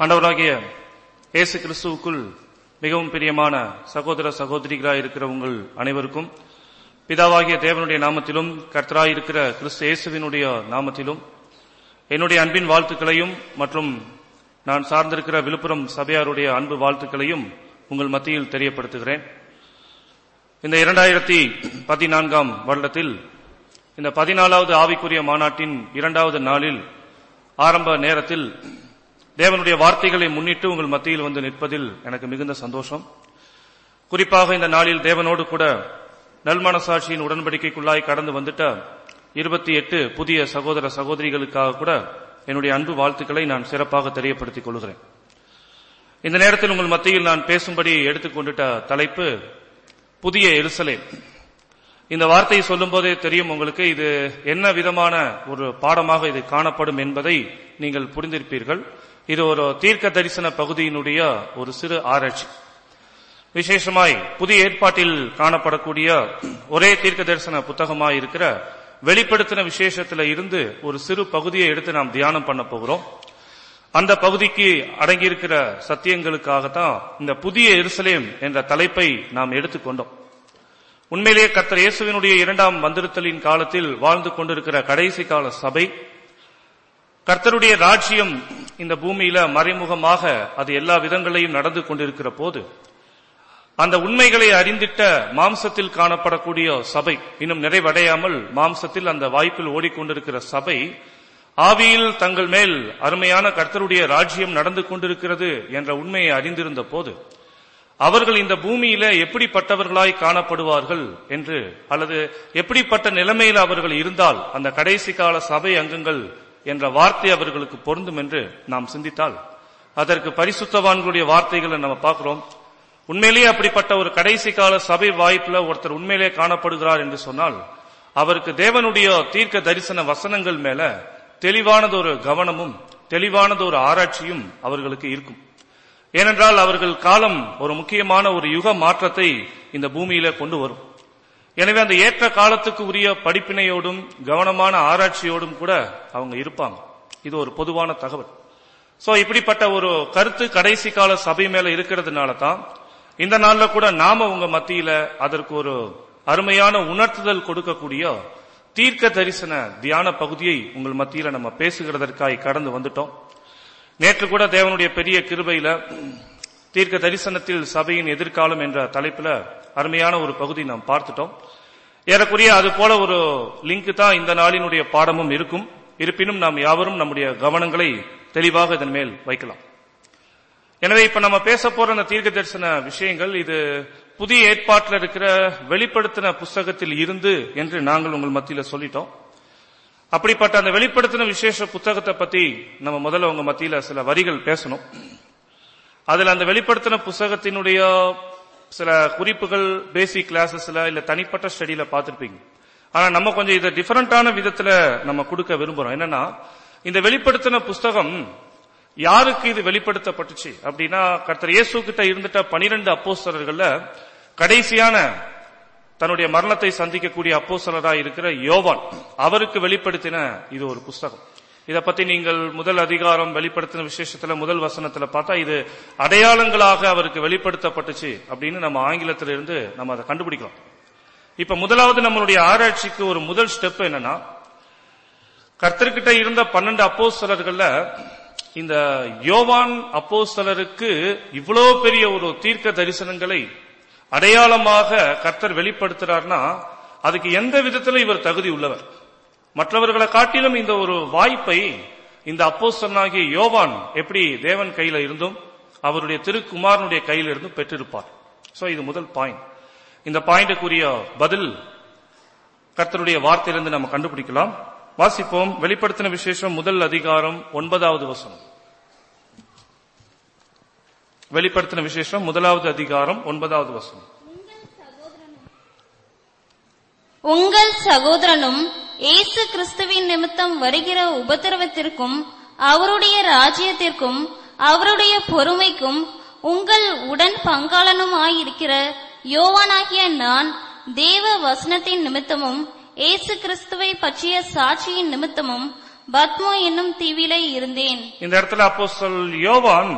ஆண்டவராகிய இயேசு கிறிஸ்துவுக்குள் மிகவும் பிரியமான சகோதர சகோதரிகளாய் இருக்கிற உங்கள் அனைவருக்கும் பிதாவாகிய தேவனுடைய நாமத்திலும் கர்த்தராய் இருக்கிற கிறிஸ்து இயேசுவினுடைய நாமத்திலும் என்னுடைய அன்பின் வாழ்த்துக்களையும் மற்றும் நான் சார்ந்திருக்கிற விழுப்புரம் சபையாருடைய அன்பு வாழ்த்துக்களையும் உங்கள் மத்தியில் தெரியப்படுத்துகிறேன் இந்த இரண்டாயிரத்தி பதினான்காம் வருடத்தில் இந்த பதினாலாவது ஆவிக்குரிய மாநாட்டின் இரண்டாவது நாளில் ஆரம்ப நேரத்தில் தேவனுடைய வார்த்தைகளை முன்னிட்டு உங்கள் மத்தியில் வந்து நிற்பதில் எனக்கு மிகுந்த சந்தோஷம் குறிப்பாக இந்த நாளில் தேவனோடு கூட நல்மனசாட்சியின் உடன்படிக்கைக்குள்ளாய் கடந்து வந்துட்ட இருபத்தி எட்டு புதிய சகோதர சகோதரிகளுக்காக கூட என்னுடைய அன்பு வாழ்த்துக்களை நான் சிறப்பாக தெரியப்படுத்திக் கொள்கிறேன் இந்த நேரத்தில் உங்கள் மத்தியில் நான் பேசும்படி எடுத்துக்கொண்டுட்ட தலைப்பு புதிய எருசலேம் இந்த வார்த்தையை சொல்லும் போதே தெரியும் உங்களுக்கு இது என்ன விதமான ஒரு பாடமாக இது காணப்படும் என்பதை நீங்கள் புரிந்திருப்பீர்கள் இது ஒரு தீர்க்க தரிசன பகுதியினுடைய ஒரு சிறு ஆராய்ச்சி விசேஷமாய் புதிய ஏற்பாட்டில் காணப்படக்கூடிய ஒரே தீர்க்க தரிசன புத்தகமாய் இருக்கிற வெளிப்படுத்தின விசேஷத்துல இருந்து ஒரு சிறு பகுதியை எடுத்து நாம் தியானம் பண்ண போகிறோம் அந்த பகுதிக்கு அடங்கியிருக்கிற சத்தியங்களுக்காகத்தான் இந்த புதிய எருசலேம் என்ற தலைப்பை நாம் எடுத்துக்கொண்டோம் உண்மையிலேயே கர்த்தர் இயேசுவினுடைய இரண்டாம் வந்திருத்தலின் காலத்தில் வாழ்ந்து கொண்டிருக்கிற கடைசி கால சபை கர்த்தருடைய ராஜ்யம் இந்த பூமியில மறைமுகமாக அது எல்லா விதங்களையும் நடந்து கொண்டிருக்கிற போது அந்த உண்மைகளை அறிந்திட்ட மாம்சத்தில் காணப்படக்கூடிய சபை இன்னும் நிறைவடையாமல் மாம்சத்தில் அந்த வாய்ப்பில் ஓடிக்கொண்டிருக்கிற சபை ஆவியில் தங்கள் மேல் அருமையான கர்த்தருடைய ராஜ்யம் நடந்து கொண்டிருக்கிறது என்ற உண்மையை அறிந்திருந்த போது அவர்கள் இந்த பூமியில எப்படிப்பட்டவர்களாய் காணப்படுவார்கள் என்று அல்லது எப்படிப்பட்ட நிலைமையில் அவர்கள் இருந்தால் அந்த கடைசி கால சபை அங்கங்கள் என்ற வார்த்தை அவர்களுக்கு பொருந்தும் என்று நாம் சிந்தித்தால் அதற்கு பரிசுத்தவான்களுடைய வார்த்தைகளை நம்ம பார்க்கிறோம் உண்மையிலேயே அப்படிப்பட்ட ஒரு கடைசி கால சபை வாய்ப்புல ஒருத்தர் உண்மையிலே காணப்படுகிறார் என்று சொன்னால் அவருக்கு தேவனுடைய தீர்க்க தரிசன வசனங்கள் மேல தெளிவானது ஒரு கவனமும் தெளிவானது ஒரு ஆராய்ச்சியும் அவர்களுக்கு இருக்கும் ஏனென்றால் அவர்கள் காலம் ஒரு முக்கியமான ஒரு யுக மாற்றத்தை இந்த பூமியில கொண்டு வரும் எனவே அந்த ஏற்ற காலத்துக்கு உரிய படிப்பினையோடும் கவனமான ஆராய்ச்சியோடும் கூட அவங்க இருப்பாங்க இது ஒரு பொதுவான தகவல் சோ இப்படிப்பட்ட ஒரு கருத்து கடைசி கால சபை மேல இருக்கிறதுனால தான் இந்த நாள்ல கூட நாம உங்க மத்தியில அதற்கு ஒரு அருமையான உணர்த்துதல் கொடுக்கக்கூடிய தீர்க்க தரிசன தியான பகுதியை உங்கள் மத்தியில நம்ம பேசுகிறதற்காய் கடந்து வந்துட்டோம் நேற்று கூட தேவனுடைய பெரிய கிருபையில தீர்க்க தரிசனத்தில் சபையின் எதிர்காலம் என்ற தலைப்புல அருமையான ஒரு பகுதி நாம் பார்த்துட்டோம் ஏறக்குறைய அது போல ஒரு லிங்க் தான் இந்த நாளினுடைய பாடமும் இருக்கும் இருப்பினும் நாம் யாவரும் நம்முடைய கவனங்களை தெளிவாக இதன் மேல் வைக்கலாம் எனவே இப்ப நம்ம பேச போற அந்த தீர்க்க தரிசன விஷயங்கள் இது புதிய ஏற்பாட்டில் இருக்கிற வெளிப்படுத்தின புஸ்தகத்தில் இருந்து என்று நாங்கள் உங்கள் மத்தியில சொல்லிட்டோம் அப்படிப்பட்ட அந்த வெளிப்படுத்தின விசேஷ புத்தகத்தை பத்தி நம்ம முதல்ல உங்க மத்தியில சில வரிகள் பேசணும் அதுல அந்த வெளிப்படுத்தின புஸ்தகத்தினுடைய சில குறிப்புகள் பேசிக் கிளாஸஸ்ல இல்ல தனிப்பட்ட ஸ்டடியில பார்த்திருப்பீங்க ஆனா நம்ம கொஞ்சம் இதை டிஃபரெண்டான விதத்துல நம்ம கொடுக்க விரும்புறோம் என்னன்னா இந்த வெளிப்படுத்தின புஸ்தகம் யாருக்கு இது வெளிப்படுத்தப்பட்டுச்சு அப்படின்னா கர்த்தர் இயேசு கிட்ட இருந்துட்ட பனிரெண்டு அப்போஸ்தலர்கள்ல கடைசியான தன்னுடைய மரணத்தை சந்திக்கக்கூடிய அப்போஸ்தலராய் இருக்கிற யோவான் அவருக்கு வெளிப்படுத்தின இது ஒரு புஸ்தகம் இத பத்தி நீங்கள் முதல் அதிகாரம் வெளிப்படுத்தின விசேஷத்துல முதல் வசனத்துல பார்த்தா இது அடையாளங்களாக அவருக்கு வெளிப்படுத்தப்பட்டுச்சு அப்படின்னு நம்ம ஆங்கிலத்தில இருந்து நம்ம அதை கண்டுபிடிக்கலாம் இப்ப முதலாவது நம்மளுடைய ஆராய்ச்சிக்கு ஒரு முதல் ஸ்டெப் என்னன்னா கர்த்தர்கிட்ட இருந்த பன்னெண்டு அப்போஸ்தலர்கள்ல இந்த யோவான் அப்போஸ்தலருக்கு இவ்வளவு பெரிய ஒரு தீர்க்க தரிசனங்களை அடையாளமாக கர்த்தர் வெளிப்படுத்துறார்னா அதுக்கு எந்த விதத்துல இவர் தகுதி உள்ளவர் மற்றவர்களை காட்டிலும் இந்த ஒரு வாய்ப்பை இந்த அப்போஸ்தலனாகிய யோவான் எப்படி தேவன் கையில இருந்தும் அவருடைய திருக்குமாரனுடைய கையில இருந்தும் பெற்றிருப்பார் சோ இது முதல் பாயிண்ட் இந்த பாயிண்ட்டுக்குரிய பதில் கர்த்தருடைய வார்த்தையிலிருந்து நம்ம கண்டுபிடிக்கலாம் வாசிப்போம் வெளிப்படுத்தின விசேஷம் முதல் அதிகாரம் ஒன்பதாவது வசனம் வெளிப்படுத்தின விசேஷம் முதலாவது அதிகாரம் ஒன்பதாவது வசனம் உங்கள் சகோதரனும் இயேசு கிறிஸ்துவின் நிமித்தம் வருகிற உபத்திரவத்திற்கும் அவருடைய ராஜ்யத்திற்கும் அவருடைய பொறுமைக்கும் உங்கள் உடன் பங்காளனுமாயிருக்கிற யோவானாகிய நான் தேவ வசனத்தின் நிமித்தமும் இயேசு கிறிஸ்துவை பற்றிய சாட்சியின் நிமித்தமும் பத்மோ என்னும் தீவிலே இருந்தேன் இந்த இடத்துல அப்போ யோவான்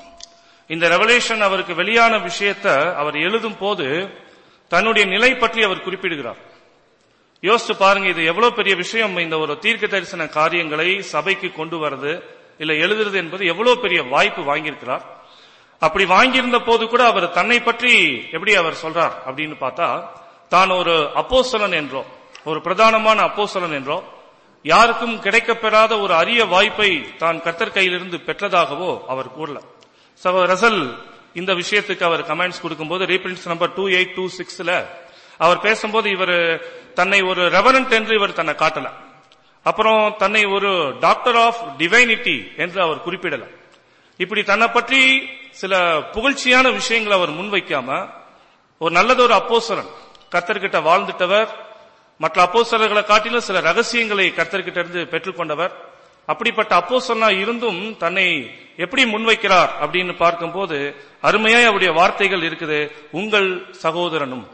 இந்த ரெவலேஷன் அவருக்கு வெளியான விஷயத்தை அவர் எழுதும் போது தன்னுடைய நிலை பற்றி அவர் குறிப்பிடுகிறார் யோசிச்சு பாருங்க இது எவ்வளவு பெரிய விஷயம் இந்த ஒரு தீர்க்க தரிசன காரியங்களை சபைக்கு கொண்டு வரது இல்ல எழுதுறது என்பது எவ்வளவு பெரிய வாய்ப்பு வாங்கியிருக்கிறார் அப்படி வாங்கியிருந்த போது கூட அவர் தன்னை பற்றி எப்படி அவர் சொல்றார் அப்படின்னு பார்த்தா தான் ஒரு அப்போஸ்தலன் என்றோ ஒரு பிரதானமான அப்போஸ்தலன் என்றோ யாருக்கும் கிடைக்கப்பெறாத ஒரு அரிய வாய்ப்பை தான் கர்த்தர் கையிலிருந்து பெற்றதாகவோ அவர் கூறல சோ ரசல் இந்த விஷயத்துக்கு அவர் கமெண்ட்ஸ் கொடுக்கும்போது reprints number two eight two சிக்ஸ்ல அவர் பேசும்போது இவர் தன்னை ஒரு ரெவரண்ட் என்று இவர் தன்னை காட்டல அப்புறம் தன்னை ஒரு டாக்டர் ஆஃப் டிவைனிட்டி என்று அவர் குறிப்பிடல இப்படி தன்னை பற்றி சில புகழ்ச்சியான விஷயங்களை அவர் முன்வைக்காம ஒரு நல்லதொரு அப்போசரன் கர்த்தர்கிட்ட வாழ்ந்துட்டவர் மற்ற அப்போஸ்தலர்களை காட்டிலும் சில ரகசியங்களை கர்த்தர்கிட்ட இருந்து பெற்றுக்கொண்டவர் அப்படிப்பட்ட அப்போஸ்தலனா இருந்தும் தன்னை எப்படி முன்வைக்கிறார் அப்படின்னு பார்க்கும்போது அருமையாய் அவருடைய வார்த்தைகள் இருக்குது உங்கள் சகோதரனும்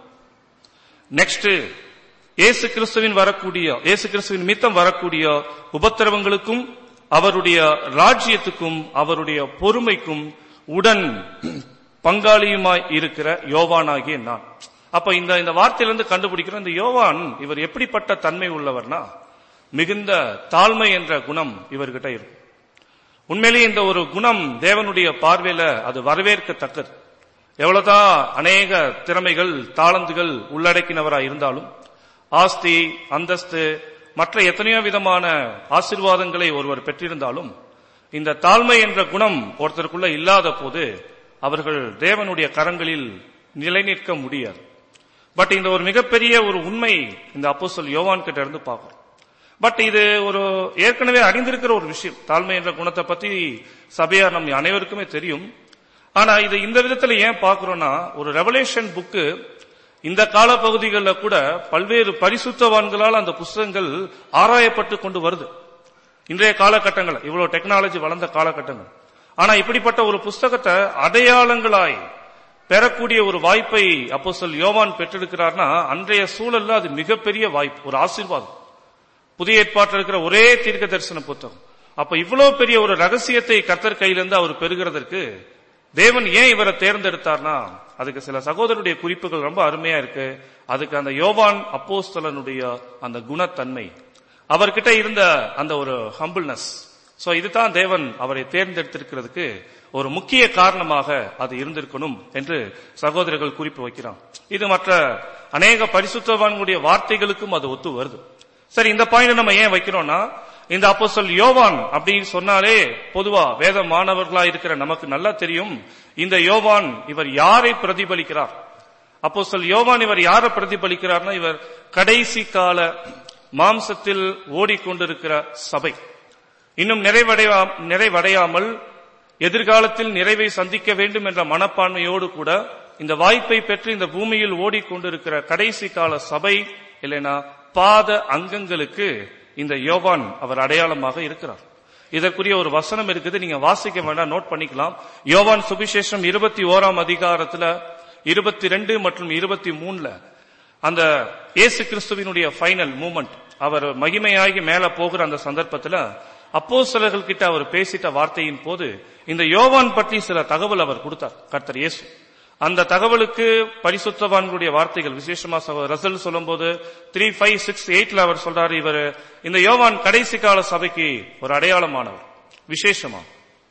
நெக்ஸ்ட் இயேசு கிறிஸ்துவின் வரக்கூடிய இயேசு கிறிஸ்துவின் மித்தம் வரக்கூடிய உபத்திரவங்களுக்கும் அவருடைய ராஜ்யத்துக்கும் அவருடைய பொறுமைக்கும் உடன் பங்காளியுமாய் இருக்கிற யோவானாகிய நான் அப்ப இந்த இந்த வார்த்தையிலிருந்து கண்டுபிடிக்கிறோம் இந்த யோவான் இவர் எப்படிப்பட்ட தன்மை உள்ளவர்னா மிகுந்த தாழ்மை என்ற குணம் இவர்கிட்ட இருக்கும் உண்மையிலேயே இந்த ஒரு குணம் தேவனுடைய பார்வையில அது வரவேற்கத்தக்கது எவ்வளவுதான் அநேக திறமைகள் தாளந்துகள் உள்ளடக்கினவராய் இருந்தாலும் ஆஸ்தி அந்தஸ்து மற்ற எத்தனையோ விதமான ஆசிர்வாதங்களை ஒருவர் பெற்றிருந்தாலும் இந்த தாழ்மை என்ற குணம் ஒருத்தருக்குள்ள இல்லாத போது அவர்கள் தேவனுடைய கரங்களில் நிலைநிற்க முடியாது பட் இந்த ஒரு மிகப்பெரிய ஒரு உண்மை இந்த அப்போஸ்தல் யோவான் கிட்ட இருந்து பார்க்கிறோம் பட் இது ஒரு ஏற்கனவே அறிந்திருக்கிற ஒரு விஷயம் தாழ்மை என்ற குணத்தை பத்தி சபையார் நம் அனைவருக்குமே தெரியும் ஆனா இது இந்த விதத்துல ஏன் பார்க்கிறோம்னா ஒரு ரெவலேஷன் புக்கு இந்த கால பகுதிகளில் கூட பல்வேறு பரிசுத்தவான்களால் அந்த புஸ்தகங்கள் ஆராயப்பட்டு கொண்டு வருது இன்றைய காலகட்டங்கள் இவ்வளவு டெக்னாலஜி வளர்ந்த காலகட்டங்கள் ஆனா இப்படிப்பட்ட ஒரு புஸ்தகத்தை அடையாளங்களாய் பெறக்கூடிய ஒரு வாய்ப்பை அப்போ சொல் யோவான் பெற்றெடுக்கிறார்னா அன்றைய சூழல்ல அது மிகப்பெரிய வாய்ப்பு ஒரு ஆசீர்வாதம் புதிய ஏற்பாட்டில் இருக்கிற ஒரே தீர்க்க தரிசன புத்தகம் அப்ப இவ்வளவு பெரிய ஒரு ரகசியத்தை கர்த்தர் கையிலிருந்து அவர் பெறுகிறதற்கு தேவன் ஏன் இவரை தேர்ந்தெடுத்தார்னா அதுக்கு சில சகோதரருடைய குறிப்புகள் ரொம்ப அருமையா இருக்கு அதுக்கு அந்த யோவான் அப்போஸ்தலனுடைய அந்த குணத்தன்மை அவர்கிட்ட இருந்த அந்த ஒரு ஹம்பிள்னஸ் சோ இதுதான் தேவன் அவரை தேர்ந்தெடுத்திருக்கிறதுக்கு ஒரு முக்கிய காரணமாக அது இருந்திருக்கணும் என்று சகோதரர்கள் குறிப்பு வைக்கிறான் இது மற்ற அநேக பரிசுத்தவான்களுடைய வார்த்தைகளுக்கும் அது ஒத்து வருது சரி இந்த பாயிண்ட் நம்ம ஏன் வைக்கிறோம்னா இந்த அப்போஸ்தல் யோவான் அப்படின்னு சொன்னாலே பொதுவா வேத மாணவர்களா இருக்கிற நமக்கு நல்லா தெரியும் இந்த யோவான் இவர் யாரை பிரதிபலிக்கிறார் அப்போஸ்தல் யோவான் இவர் யாரை பிரதிபலிக்கிறார்னா இவர் கடைசி கால மாம்சத்தில் ஓடிக்கொண்டிருக்கிற சபை இன்னும் நிறைவடையா நிறைவடையாமல் எதிர்காலத்தில் நிறைவை சந்திக்க வேண்டும் என்ற மனப்பான்மையோடு கூட இந்த வாய்ப்பை பெற்று இந்த பூமியில் ஓடிக்கொண்டிருக்கிற கடைசி கால சபை இல்லைனா பாத அங்கங்களுக்கு இந்த யோவான் அவர் அடையாளமாக இருக்கிறார் இதற்குரிய ஒரு வசனம் இருக்குது நீங்க வாசிக்க வேண்டாம் நோட் பண்ணிக்கலாம் யோவான் சுபிசேஷம் இருபத்தி ஓராம் அதிகாரத்துல இருபத்தி ரெண்டு மற்றும் இருபத்தி மூணுல அந்த இயேசு கிறிஸ்துவினுடைய ஃபைனல் மூமெண்ட் அவர் மகிமையாகி மேல போகிற அந்த சந்தர்ப்பத்துல அப்போ கிட்ட அவர் பேசிட்ட வார்த்தையின் போது இந்த யோவான் பற்றி சில தகவல் அவர் கொடுத்தார் கர்த்தர் இயேசு அந்த தகவலுக்கு பரிசுத்தவான்களுடைய வார்த்தைகள் விசேஷமா ரசல் சொல்லும்போது த்ரீ ஃபைவ் சிக்ஸ் எயிட்ல அவர் சொல்றாரு இவர் இந்த யோவான் கடைசி கால சபைக்கு ஒரு அடையாளமானவர் விசேஷமா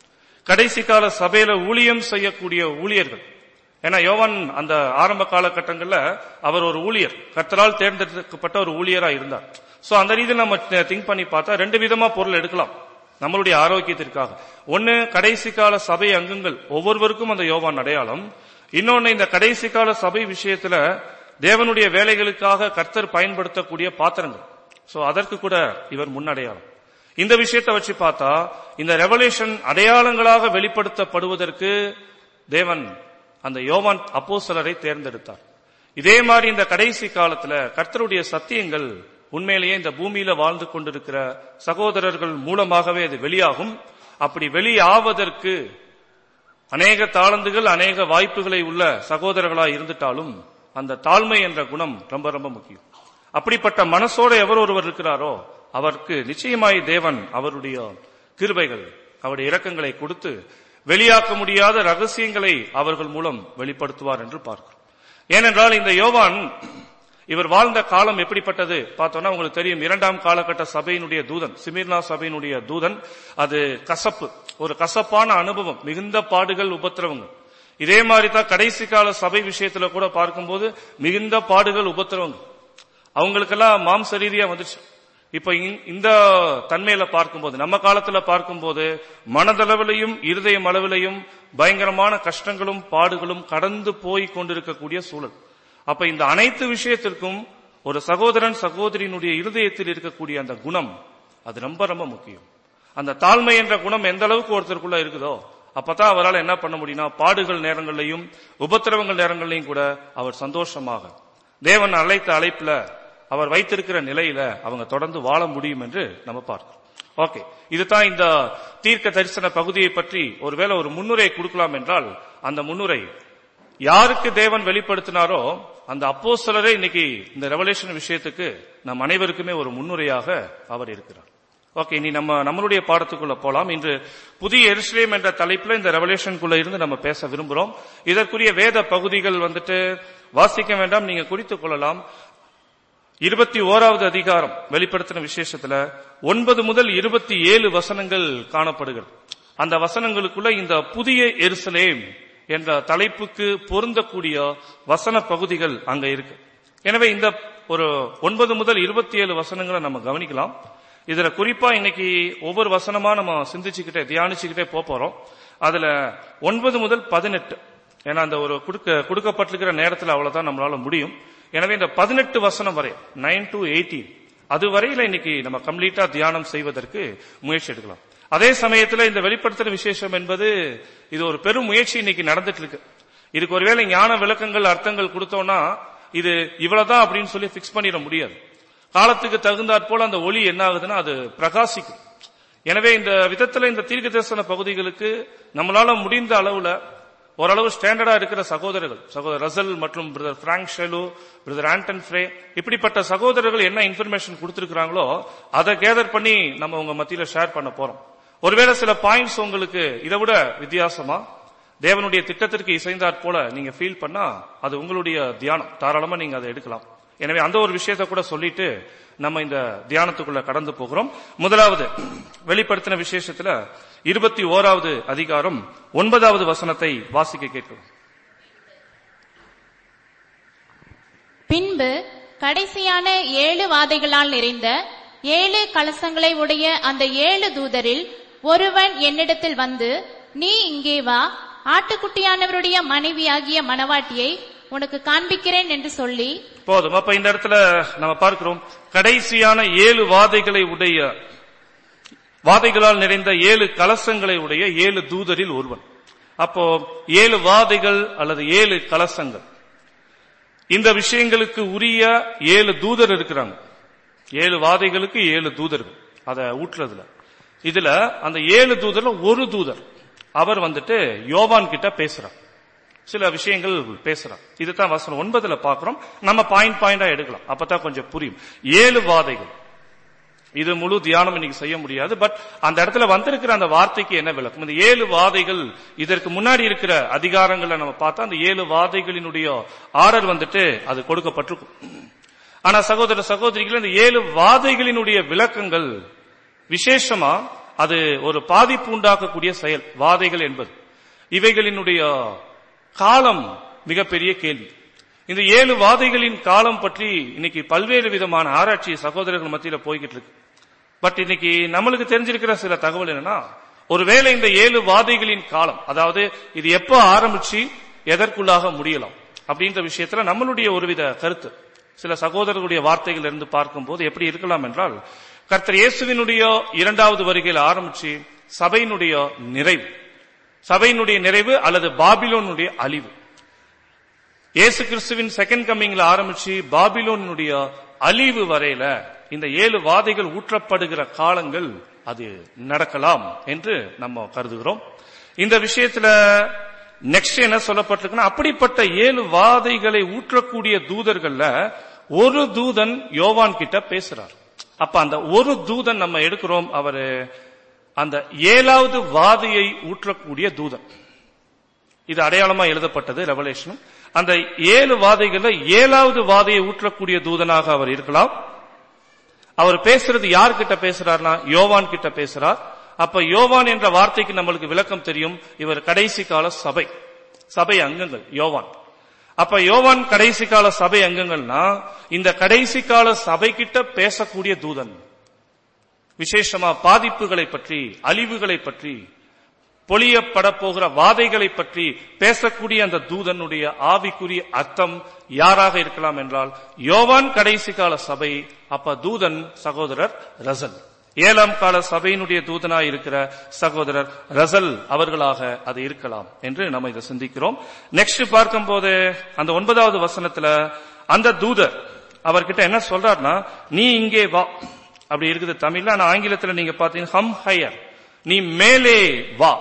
கடைசி கால சபையில ஊழியம் செய்யக்கூடிய ஊழியர்கள் ஏன்னா யோவான் அந்த ஆரம்ப காலகட்டங்கள்ல அவர் ஒரு ஊழியர் கர்த்தரால் தேர்ந்தெடுக்கப்பட்ட ஒரு ஊழியரா இருந்தார் சோ அந்த ரீதியில் நம்ம திங்க் பண்ணி பார்த்தா ரெண்டு விதமா பொருள் எடுக்கலாம் நம்மளுடைய ஆரோக்கியத்திற்காக ஒன்னு கடைசி கால சபை அங்கங்கள் ஒவ்வொருவருக்கும் அந்த யோவான் அடையாளம் இன்னொன்னு இந்த கடைசி கால சபை விஷயத்துல தேவனுடைய வேலைகளுக்காக கர்த்தர் பயன்படுத்தக்கூடிய பாத்திரங்கள் சோ அதற்கு கூட இவர் முன்னடையாளம் இந்த விஷயத்தை வச்சு பார்த்தா இந்த ரெவலேஷன் அடையாளங்களாக வெளிப்படுத்தப்படுவதற்கு தேவன் அந்த யோவான் அப்போசலரை தேர்ந்தெடுத்தார் இதே மாதிரி இந்த கடைசி காலத்துல கர்த்தருடைய சத்தியங்கள் உண்மையிலேயே இந்த பூமியில வாழ்ந்து கொண்டிருக்கிற சகோதரர்கள் மூலமாகவே அது வெளியாகும் அப்படி வெளியாவதற்கு அநேக தாளந்துகள் அநேக வாய்ப்புகளை உள்ள சகோதரர்களா இருந்துட்டாலும் அந்த தாழ்மை என்ற குணம் ரொம்ப ரொம்ப முக்கியம் அப்படிப்பட்ட மனசோட எவர் ஒருவர் இருக்கிறாரோ அவருக்கு நிச்சயமாய் தேவன் அவருடைய கிருபைகள் அவருடைய இரக்கங்களை கொடுத்து வெளியாக்க முடியாத ரகசியங்களை அவர்கள் மூலம் வெளிப்படுத்துவார் என்று பார்க்கிறோம் ஏனென்றால் இந்த யோவான் இவர் வாழ்ந்த காலம் எப்படிப்பட்டது பார்த்தோம்னா உங்களுக்கு தெரியும் இரண்டாம் காலகட்ட சபையினுடைய தூதன் சிமிர்னா சபையினுடைய தூதன் அது கசப்பு ஒரு கசப்பான அனுபவம் மிகுந்த பாடுகள் உபத்திரவங்கள் இதே மாதிரி தான் கடைசி கால சபை விஷயத்துல கூட பார்க்கும்போது மிகுந்த பாடுகள் உபத்திரவங்கள் அவங்களுக்கெல்லாம் மாம்ச ரீதியா வந்துச்சு இப்ப இந்- இந்த தன்மையில பார்க்கும்போது நம்ம காலத்துல பார்க்கும்போது மனதளவிலையும் இருதயம் அளவிலையும் பயங்கரமான கஷ்டங்களும் பாடுகளும் கடந்து போய் கொண்டிருக்கக்கூடிய சூழல் அப்ப இந்த அனைத்து விஷயத்திற்கும் ஒரு சகோதரன் சகோதரியினுடைய இருதயத்தில் இருக்கக்கூடிய அந்த குணம் அது ரொம்ப ரொம்ப முக்கியம் அந்த தாழ்மை என்ற குணம் எந்த அளவுக்கு ஒருத்தருக்குள்ள இருக்குதோ அப்பதான் அவரால் என்ன பண்ண முடியும்னா பாடுகள் நேரங்கள்லையும் உபத்திரவங்கள் நேரங்கள்லையும் கூட அவர் சந்தோஷமாக தேவன் அழைத்த அழைப்புல அவர் வைத்திருக்கிற நிலையில அவங்க தொடர்ந்து வாழ முடியும் என்று நம்ம பார்க்கிறோம் ஓகே இதுதான் இந்த தீர்க்க தரிசன பகுதியை பற்றி ஒருவேளை ஒரு முன்னுரை கொடுக்கலாம் என்றால் அந்த முன்னுரை யாருக்கு தேவன் வெளிப்படுத்தினாரோ அந்த அப்போஸ்தலரே இன்னைக்கு இந்த ரெவலேஷன் விஷயத்துக்கு நம் அனைவருக்குமே ஒரு முன்னுரையாக அவர் இருக்கிறார் ஓகே இனி நம்ம நம்மளுடைய பாடத்துக்குள்ள போலாம் இன்று புதிய எருசலேம் என்ற தலைப்புல இந்த ரெவலேஷனுக்குள்ள இருந்து நம்ம பேச விரும்புறோம் இதற்குரிய வேத பகுதிகள் வந்துட்டு வாசிக்க வேண்டாம் நீங்க குறித்துக் கொள்ளலாம் இருபத்தி ஓராவது அதிகாரம் வெளிப்படுத்தின விசேஷத்துல ஒன்பது முதல் இருபத்தி ஏழு வசனங்கள் காணப்படுகிறது அந்த வசனங்களுக்குள்ள இந்த புதிய எருசலேம் என்ற தலைப்புக்கு பொருந்தக்கூடிய வசன பகுதிகள் அங்க இருக்கு எனவே இந்த ஒரு ஒன்பது முதல் இருபத்தி ஏழு வசனங்களை நம்ம கவனிக்கலாம் இதுல குறிப்பா இன்னைக்கு ஒவ்வொரு வசனமா நம்ம சிந்திச்சுக்கிட்டே தியானிச்சுக்கிட்டே போப் போறோம் அதுல ஒன்பது முதல் பதினெட்டு ஏன்னா அந்த ஒரு கொடுக்க கொடுக்கப்பட்டிருக்கிற நேரத்தில் அவ்வளவுதான் நம்மளால முடியும் எனவே இந்த பதினெட்டு வசனம் வரை நைன் டு எயிட்டீன் அது வரையில இன்னைக்கு நம்ம கம்ப்ளீட்டா தியானம் செய்வதற்கு முயற்சி எடுக்கலாம் அதே சமயத்துல இந்த வெளிப்படுத்துற விசேஷம் என்பது இது ஒரு பெரும் முயற்சி இன்னைக்கு நடந்துட்டு இருக்கு இதுக்கு ஒருவேளை ஞான விளக்கங்கள் அர்த்தங்கள் கொடுத்தோம்னா இது இவ்வளவுதான் அப்படின்னு சொல்லி பிக்ஸ் பண்ணிட முடியாது காலத்துக்கு தகுந்தாற் போல அந்த ஒளி என்ன ஆகுதுன்னா அது பிரகாசிக்கும் எனவே இந்த விதத்துல இந்த தீர்க்க தரிசன பகுதிகளுக்கு நம்மளால முடிந்த அளவுல ஓரளவு ஸ்டாண்டர்டா இருக்கிற சகோதரர்கள் சகோதரர் ரசல் மற்றும் பிரதர் பிராங்க் ஷெலு பிரதர் ஆண்டன் ஃப்ரே இப்படிப்பட்ட சகோதரர்கள் என்ன இன்ஃபர்மேஷன் கொடுத்திருக்கிறாங்களோ அதை கேதர் பண்ணி நம்ம உங்க மத்தியில ஷேர் பண்ண போறோம் ஒருவேளை சில பாயிண்ட்ஸ் உங்களுக்கு இதை விட வித்தியாசமா தேவனுடைய திட்டத்திற்கு இசைந்தாற் போல நீங்க ஃபீல் பண்ணா அது உங்களுடைய தியானம் தாராளமா நீங்க அதை எடுக்கலாம் எனவே அந்த ஒரு விஷயத்தை கூட சொல்லிட்டு நம்ம இந்த தியானத்துக்குள்ள கடந்து போகிறோம் முதலாவது வெளிப்படுத்தின விசேஷத்துல இருபத்தி ஓராவது அதிகாரம் ஒன்பதாவது வசனத்தை வாசிக்க கேட்கிறோம் பின்பு கடைசியான ஏழு வாதைகளால் நிறைந்த ஏழு கலசங்களை உடைய அந்த ஏழு தூதரில் ஒருவன் என்னிடத்தில் வந்து நீ இங்கே வா ஆட்டுக்குட்டியானவருடைய மனைவியாகிய மணவாட்டியை உனக்கு காண்பிக்கிறேன் என்று சொல்லி போதும் அப்ப இந்த இடத்துல நம்ம பார்க்கிறோம் கடைசியான ஏழு வாதைகளை உடைய வாதைகளால் நிறைந்த ஏழு கலசங்களை உடைய ஏழு தூதரில் ஒருவன் அப்போ ஏழு வாதைகள் அல்லது ஏழு கலசங்கள் இந்த விஷயங்களுக்கு உரிய ஏழு தூதர் இருக்கிறாங்க ஏழு வாதைகளுக்கு ஏழு தூதர்கள் அதை ஊற்றுறதுல இதுல அந்த ஏழு தூதர்ல ஒரு தூதர் அவர் வந்துட்டு யோவான் கிட்ட பேசுறார் சில விஷயங்கள் பேசுறார் இதுதான் வசனம் ஒன்பதுல பாக்குறோம் நம்ம பாயிண்ட் பாயிண்டா எடுக்கலாம் அப்பதான் கொஞ்சம் புரியும் ஏழு வாதைகள் இது முழு தியானம் இன்னைக்கு செய்ய முடியாது பட் அந்த இடத்துல வந்திருக்கிற அந்த வார்த்தைக்கு என்ன விளக்கம் இந்த ஏழு வாதைகள் இதற்கு முன்னாடி இருக்கிற அதிகாரங்களை நம்ம பார்த்தா அந்த ஏழு வாதைகளினுடைய ஆர்டர் வந்துட்டு அது கொடுக்கப்பட்டிருக்கும் ஆனா சகோதர சகோதரிகள் இந்த ஏழு வாதைகளினுடைய விளக்கங்கள் விசேஷமா அது ஒரு பாதிப்பு உண்டாக்கக்கூடிய செயல் வாதைகள் என்பது இவைகளினுடைய காலம் மிகப்பெரிய கேள்வி இந்த ஏழு வாதைகளின் காலம் பற்றி இன்னைக்கு பல்வேறு விதமான ஆராய்ச்சி சகோதரர்கள் மத்தியில போய்கிட்டு இருக்கு பட் இன்னைக்கு நம்மளுக்கு தெரிஞ்சிருக்கிற சில தகவல் என்னன்னா ஒருவேளை இந்த ஏழு வாதைகளின் காலம் அதாவது இது எப்போ ஆரம்பிச்சு எதற்குள்ளாக முடியலாம் அப்படின்ற விஷயத்துல நம்மளுடைய ஒருவித கருத்து சில சகோதரர்களுடைய வார்த்தைகள் இருந்து பார்க்கும்போது எப்படி இருக்கலாம் என்றால் கர்த்தர் இயேசுவினுடைய இரண்டாவது வருகையில் ஆரம்பிச்சு சபையினுடைய நிறைவு சபையினுடைய நிறைவு அல்லது பாபிலோனுடைய அழிவு இயேசு கிறிஸ்துவின் செகண்ட் கம்மிங்ல ஆரம்பிச்சு பாபிலோனுடைய அழிவு வரையில இந்த ஏழு வாதைகள் ஊற்றப்படுகிற காலங்கள் அது நடக்கலாம் என்று நம்ம கருதுகிறோம் இந்த விஷயத்துல நெக்ஸ்ட் என்ன சொல்லப்பட்டிருக்குன்னா அப்படிப்பட்ட ஏழு வாதைகளை ஊற்றக்கூடிய தூதர்கள்ல ஒரு தூதன் யோவான் கிட்ட பேசுறார் அப்ப அந்த ஒரு தூதன் நம்ம எடுக்கிறோம் அவரு அந்த ஏழாவது வாதியை ஊற்றக்கூடிய தூதன் இது அடையாளமா எழுதப்பட்டது ரெவலேஷன் அந்த ஏழு வாதைகள்ல ஏழாவது வாதையை ஊற்றக்கூடிய தூதனாக அவர் இருக்கலாம் அவர் பேசுறது யார்கிட்ட பேசுறாருன்னா யோவான் கிட்ட பேசுறார் அப்ப யோவான் என்ற வார்த்தைக்கு நம்மளுக்கு விளக்கம் தெரியும் இவர் கடைசி கால சபை சபை அங்கங்கள் யோவான் அப்ப யோவான் கடைசி கால சபை அங்கங்கள்னா இந்த கடைசி கால சபை கிட்ட பேசக்கூடிய தூதன் விசேஷமா பாதிப்புகளை பற்றி அழிவுகளை பற்றி பொழியப்பட போகிற வாதைகளை பற்றி பேசக்கூடிய அந்த தூதனுடைய ஆவிக்குரிய அர்த்தம் யாராக இருக்கலாம் என்றால் யோவான் கடைசி கால சபை அப்ப தூதன் சகோதரர் ரசல் ஏழாம் கால சபையினுடைய தூதனாய் இருக்கிற சகோதரர் ரசல் அவர்களாக அது இருக்கலாம் என்று நம்ம இதை சிந்திக்கிறோம் நெக்ஸ்ட் பார்க்கும்போது அந்த ஒன்பதாவது வசனத்துல அந்த தூதர் அவர்கிட்ட என்ன சொல்றாருன்னா நீ இங்கே வா அப்படி இருக்குது தமிழ்ல ஆனா ஆங்கிலத்துல நீங்க பாத்தீங்கன்னா ஹம் ஹையர் நீ மேலே வா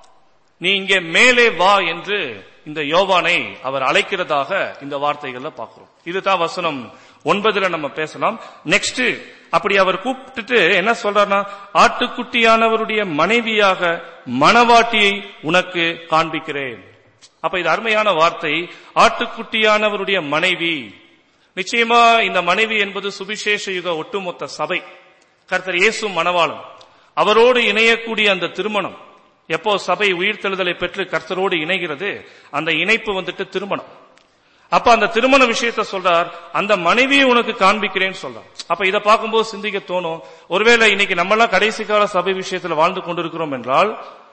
நீ இங்கே மேலே வா என்று இந்த யோவானை அவர் அழைக்கிறதாக இந்த வார்த்தைகள்ல பார்க்கிறோம் இதுதான் வசனம் ஒன்பதுல நம்ம பேசலாம் நெக்ஸ்ட் அப்படி அவர் கூப்பிட்டுட்டு என்ன சொல்றாருன்னா ஆட்டுக்குட்டியானவருடைய மனைவியாக மணவாட்டியை உனக்கு காண்பிக்கிறேன் அப்ப இது அருமையான வார்த்தை ஆட்டுக்குட்டியானவருடைய மனைவி நிச்சயமா இந்த மனைவி என்பது சுவிசேஷ யுக ஒட்டுமொத்த சபை கர்த்தர் இயேசு மணவாளன் அவரோடு இணையக்கூடிய அந்த திருமணம் எப்போ சபை உயிர்த்தெழுதலை பெற்று கர்த்தரோடு இணைகிறது அந்த இணைப்பு வந்துட்டு திருமணம் அப்ப அந்த திருமண விஷயத்த சொல்றார் அந்த மனைவியை உனக்கு காண்பிக்கிறேன்னு சொல்றார் அப்ப இதை பார்க்கும்போது சிந்திக்க தோணும் ஒருவேளை இன்னைக்கு நம்மளாம் கடைசி கால சபை விஷயத்துல வாழ்ந்து கொண்டிருக்கிறோம் என்றால்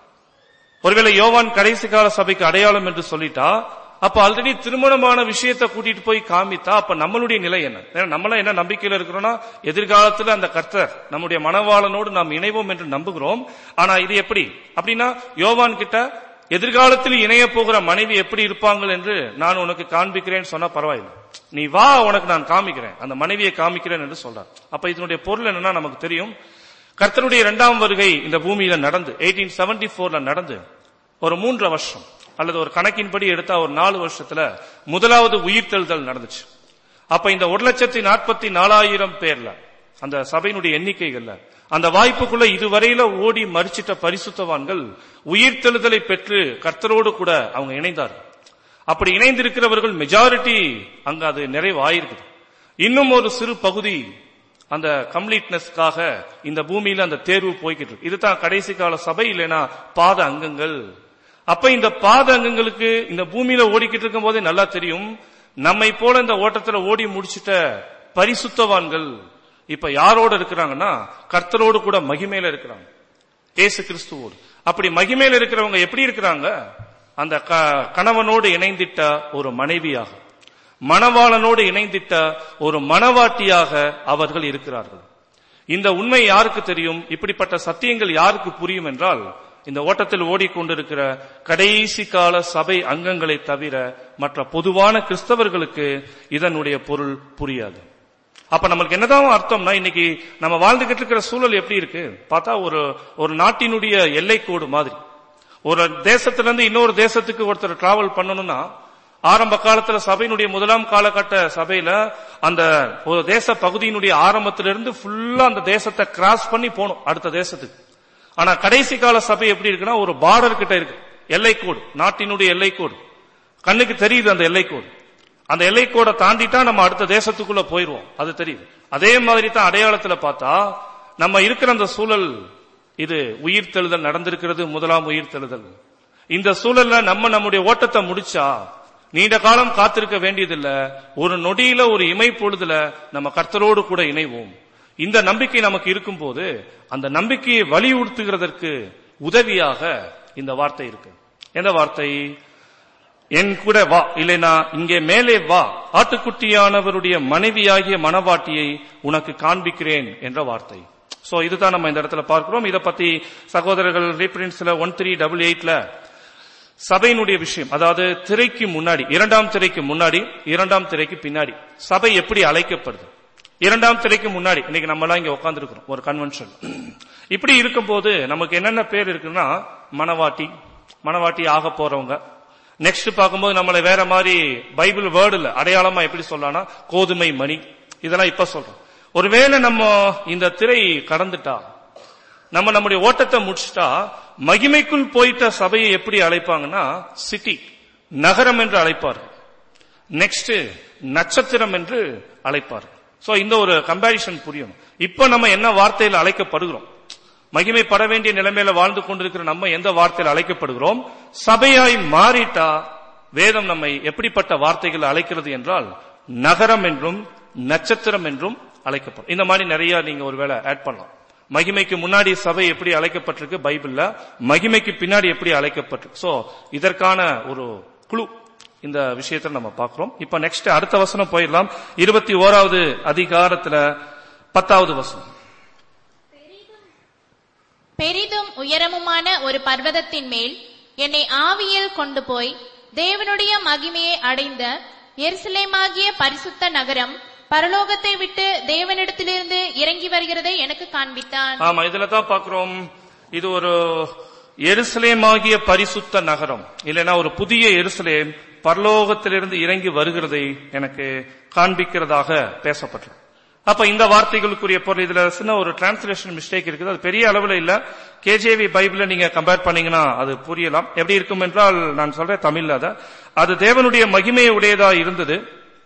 ஒருவேளை யோவான் கடைசி கால சபைக்கு அடையாளம் என்று சொல்லிட்டா அப்ப ஆல்ரெடி திருமணமான விஷயத்தை கூட்டிட்டு போய் காமித்தா அப்ப நம்மளுடைய நிலை என்ன ஏன்னா நம்மளாம் என்ன நம்பிக்கையில இருக்கிறோம்னா எதிர்காலத்துல அந்த கர்த்தர் நம்முடைய மனவாளனோடு நாம் இணைவோம் என்று நம்புகிறோம் ஆனா இது எப்படி அப்படின்னா யோவான் கிட்ட எதிர்காலத்தில் இணைய போகிற மனைவி எப்படி இருப்பாங்க என்று நான் உனக்கு காண்பிக்கிறேன்னு சொன்னா பரவாயில்லை நீ வா உனக்கு நான் காமிக்கிறேன் அந்த மனைவியை காமிக்கிறேன் என்று சொல்றார் அப்ப இதனுடைய பொருள் என்னன்னா நமக்கு தெரியும் கர்த்தருடைய இரண்டாம் வருகை இந்த பூமியில நடந்து எயிட்டீன் செவன்டி போர்ல நடந்து ஒரு மூன்று வருஷம் அல்லது ஒரு கணக்கின்படி எடுத்தா ஒரு நாலு வருஷத்துல முதலாவது உயிர்த்தெழுதல் நடந்துச்சு அப்ப இந்த ஒரு லட்சத்தி நாற்பத்தி நாலாயிரம் பேர்ல அந்த சபையினுடைய எண்ணிக்கைகள்ல அந்த வாய்ப்புக்குள்ள இதுவரையில ஓடி மறிச்சிட்ட பரிசுத்தவான்கள் உயிர்த்தெழுதலை பெற்று கர்த்தரோடு கூட அவங்க இணைந்தார்கள் அப்படி இணைந்திருக்கிறவர்கள் மெஜாரிட்டி அங்க அது நிறைவாயிருக்குது இன்னும் ஒரு சிறு பகுதி அந்த கம்ப்ளீட்னஸ்க்காக இந்த பூமியில அந்த தேர்வு போய்கிட்டு இருக்கு இதுதான் கடைசி கால சபை இல்லைன்னா பாத அங்கங்கள் அப்ப இந்த பாத அங்கங்களுக்கு இந்த பூமியில ஓடிக்கிட்டு இருக்கும் போதே நல்லா தெரியும் நம்மை போல இந்த ஓட்டத்துல ஓடி முடிச்சிட்ட பரிசுத்தவான்கள் இப்ப யாரோட இருக்கிறாங்கன்னா கர்த்தரோடு கூட மகிமையில இருக்கிறாங்க ஏசு கிறிஸ்துவோடு அப்படி மகிமையில இருக்கிறவங்க எப்படி இருக்கிறாங்க அந்த க- கணவனோடு இணைந்திட்ட ஒரு மனைவியாக மணவாளனோடு இணைந்திட்ட ஒரு மணவாட்டியாக அவர்கள் இருக்கிறார்கள் இந்த உண்மை யாருக்கு தெரியும் இப்படிப்பட்ட சத்தியங்கள் யாருக்கு புரியும் என்றால் இந்த ஓட்டத்தில் ஓடிக்கொண்டிருக்கிற கடைசி கால சபை அங்கங்களை தவிர மற்ற பொதுவான கிறிஸ்தவர்களுக்கு இதனுடைய பொருள் புரியாது அப்ப நம்மளுக்கு என்னதான் அர்த்தம்னா இன்னைக்கு நம்ம வாழ்ந்துகிட்டு இருக்கிற சூழல் எப்படி இருக்கு பார்த்தா ஒரு ஒரு நாட்டினுடைய எல்லைக்கோடு மாதிரி ஒரு தேசத்திலிருந்து இன்னொரு தேசத்துக்கு ஒருத்தர் டிராவல் பண்ணணும்னா ஆரம்ப காலத்துல சபையினுடைய முதலாம் காலகட்ட சபையில அந்த ஒரு தேச பகுதியினுடைய ஆரம்பத்திலிருந்து ஃபுல்லா அந்த தேசத்தை கிராஸ் பண்ணி போகணும் அடுத்த தேசத்துக்கு ஆனா கடைசி கால சபை எப்படி இருக்குன்னா ஒரு பார்டர் கிட்ட இருக்கு எல்லைக்கோடு நாட்டினுடைய எல்லைக்கோடு கண்ணுக்கு தெரியுது அந்த எல்லைக்கோடு அந்த எல்லைக்கோடை தாண்டிட்டா நம்ம அடுத்த தேசத்துக்குள்ள போயிருவோம் அது தெரியுது அதே மாதிரி தான் அடையாளத்துல பார்த்தா நம்ம இருக்கிற அந்த சூழல் இது உயிர்த்தெழுதல் நடந்திருக்கிறது முதலாம் உயிர்த்தெழுதல் இந்த சூழல்ல நம்ம நம்முடைய ஓட்டத்தை முடிச்சா நீண்ட காலம் காத்திருக்க வேண்டியதில்ல ஒரு நொடியில ஒரு இமை பொழுதுல நம்ம கர்த்தரோடு கூட இணைவோம் இந்த நம்பிக்கை நமக்கு இருக்கும்போது அந்த நம்பிக்கையை வலியுறுத்துகிறதற்கு உதவியாக இந்த வார்த்தை இருக்கு எந்த வார்த்தை என் கூட வா இல்லைனா இங்கே மேலே வா ஆட்டுக்குட்டியானவருடைய மனைவியாகிய மணவாட்டியை உனக்கு காண்பிக்கிறேன் என்ற வார்த்தை சோ இதுதான் நம்ம இந்த இடத்துல பார்க்கிறோம் இத பத்தி சகோதரர்கள் ரீப்ரின்ஸ்ல ஒன் த்ரீ டபுள் எயிட்ல சபையினுடைய விஷயம் அதாவது திரைக்கு முன்னாடி இரண்டாம் திரைக்கு முன்னாடி இரண்டாம் திரைக்கு பின்னாடி சபை எப்படி அழைக்கப்படுது இரண்டாம் திரைக்கு முன்னாடி இன்னைக்கு நம்ம எல்லாம் இங்க உட்கார்ந்துருக்கிறோம் ஒரு கன்வென்ஷன் இப்படி இருக்கும்போது நமக்கு என்னென்ன பேர் இருக்குன்னா மணவாட்டி மணவாட்டி ஆக போறவங்க நெக்ஸ்ட் பார்க்கும்போது நம்மளை வேற மாதிரி பைபிள் வேர்டுல அடையாளமா எப்படி சொல்லலாம்னா கோதுமை மணி இதெல்லாம் இப்ப சொல்றோம் ஒருவேளை நம்ம இந்த திரை கடந்துட்டா நம்ம நம்முடைய ஓட்டத்தை முடிச்சிட்டா மகிமைக்குள் போயிட்ட சபையை எப்படி அழைப்பாங்கன்னா சிட்டி நகரம் என்று அழைப்பார்கள் நெக்ஸ்ட் நட்சத்திரம் என்று அழைப்பார்கள் சோ இந்த ஒரு கம்பாரிசன் புரியும் இப்ப நம்ம என்ன வார்த்தையில் அழைக்கப்படுகிறோம் மகிமைப்பட வேண்டிய நிலைமையில வாழ்ந்து கொண்டிருக்கிற நம்ம எந்த வார்த்தையில் அழைக்கப்படுகிறோம் சபையாய் மாறிட்டா வேதம் நம்மை எப்படிப்பட்ட வார்த்தைகள் அழைக்கிறது என்றால் நகரம் என்றும் நட்சத்திரம் என்றும் அழைக்கப்படும் இந்த மாதிரி நிறைய நீங்க ஒருவேளை ஆட் பண்ணலாம் மகிமைக்கு முன்னாடி சபை எப்படி அழைக்கப்பட்டிருக்கு பைபிள்ல மகிமைக்கு பின்னாடி எப்படி அழைக்கப்பட்டிருக்கு சோ இதற்கான ஒரு குழு இந்த விஷயத்தை நம்ம பார்க்கிறோம் இப்ப நெக்ஸ்ட் அடுத்த வசனம் போயிடலாம் இருபத்தி ஓராவது அதிகாரத்துல பத்தாவது வசனம் பெரிதும் உயரமுமான ஒரு பர்வதத்தின் மேல் என்னை ஆவியில் கொண்டு போய் தேவனுடைய மகிமையை அடைந்த எருசலேமாகிய பரிசுத்த நகரம் பரலோகத்தை விட்டு தேவனிடத்திலிருந்து இறங்கி வருகிறதை எனக்கு காண்பித்தான் ஆமா இதுல தான் பாக்குறோம் இது ஒரு எருசலேமாகிய பரிசுத்த நகரம் இல்லைன்னா ஒரு புதிய எருசலேம் பரலோகத்திலிருந்து இறங்கி வருகிறதை எனக்கு காண்பிக்கிறதாக பேசப்பட்டது அப்ப இந்த வார்த்தைகளுக்குரிய பொருள் இதுல சின்ன ஒரு டிரான்ஸ்லேஷன் மிஸ்டேக் இருக்குது அது பெரிய அளவுல இல்ல கேஜேவி பைபிள நீங்க கம்பேர் பண்ணீங்கன்னா அது புரியலாம் எப்படி இருக்கும் என்றால் நான் சொல்றேன் தமிழ்ல அத அது தேவனுடைய மகிமையை உடையதா இருந்தது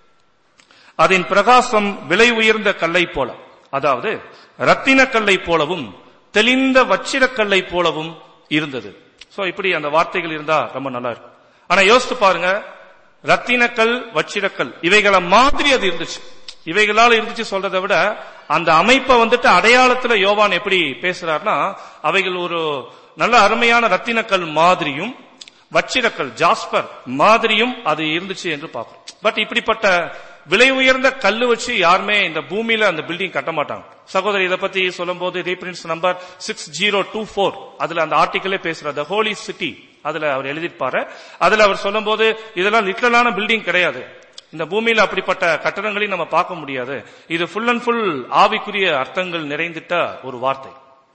அதன் பிரகாசம் விலை உயர்ந்த கல்லை போல அதாவது ரத்தின கல்லை போலவும் தெளிந்த வச்சிர கல்லை போலவும் இருந்தது சோ இப்படி அந்த வார்த்தைகள் இருந்தா ரொம்ப நல்லா இருக்கும் ஆனா யோசித்து பாருங்க ரத்தினக்கல் வச்சிரக்கல் இவைகளை மாதிரி அது இருந்துச்சு இவைகளால இருந்துச்சு சொல்றதை விட அந்த அமைப்பை வந்துட்டு அடையாளத்துல யோவான் எப்படி பேசுறாருன்னா அவைகள் ஒரு நல்ல அருமையான ரத்தினக்கல் மாதிரியும் வச்சிரக்கல் ஜாஸ்பர் மாதிரியும் அது இருந்துச்சு என்று பார்க்கிறோம் பட் இப்படிப்பட்ட விலை உயர்ந்த கல்லு வச்சு யாருமே இந்த பூமியில அந்த பில்டிங் கட்ட மாட்டாங்க சகோதரி இதை பத்தி சொல்லும் போது reprints number six zero two four அதுல அந்த ஆர்டிக்கலே பேசுற த ஹோலி சிட்டி அதுல அவர் எழுதியிருப்பாரு அதுல அவர் சொல்லும் போது இதெல்லாம் லிட்டலான பில்டிங் கிடையாது இந்த பூமியில அப்படிப்பட்ட கட்டடங்களையும் நம்ம பார்க்க முடியாது இது ஃபுல் அண்ட் ஃபுல் ஆவிக்குரிய அர்த்தங்கள் நிறைந்திட்ட ஒரு வார்த்தை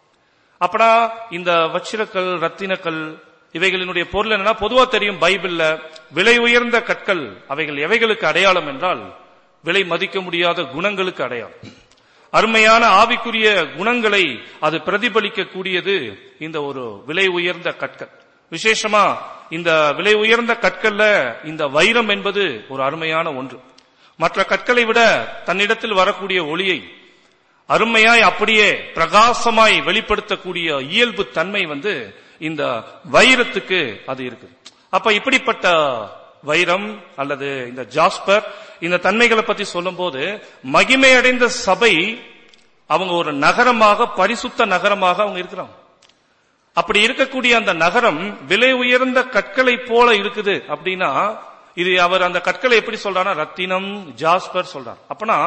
அப்படா இந்த வச்சிரக்கல் ரத்தினக்கல் இவைகளினுடைய பொருள் என்னன்னா பொதுவா தெரியும் பைபிள்ல விலை உயர்ந்த கற்கள் அவைகள் எவைகளுக்கு அடையாளம் என்றால் விலை மதிக்க முடியாத குணங்களுக்கு அடையாளம் அருமையான ஆவிக்குரிய குணங்களை அது பிரதிபலிக்க கூடியது இந்த ஒரு விலை உயர்ந்த கற்கள் விசேஷமா இந்த விலை உயர்ந்த கற்கள்ல இந்த வைரம் என்பது ஒரு அருமையான ஒன்று மற்ற கற்களை விட தன்னிடத்தில் வரக்கூடிய ஒளியை அருமையாய் அப்படியே பிரகாசமாய் வெளிப்படுத்தக்கூடிய இயல்பு தன்மை வந்து இந்த வைரத்துக்கு அது இருக்குது அப்ப இப்படிப்பட்ட வைரம் அல்லது இந்த ஜாஸ்பர் இந்த தன்மைகளை பத்தி சொல்லும்போது மகிமை அடைந்த சபை அவங்க ஒரு நகரமாக பரிசுத்த நகரமாக அவங்க இருக்கிறாங்க அப்படி இருக்கக்கூடிய அந்த நகரம் விலை உயர்ந்த கற்களை போல இருக்குது அப்படின்னா இது அவர் அந்த கற்களை எப்படி சொல்றாருன்னா ரத்தினம் ஜாஸ்பர் சொல்றார் அப்பனா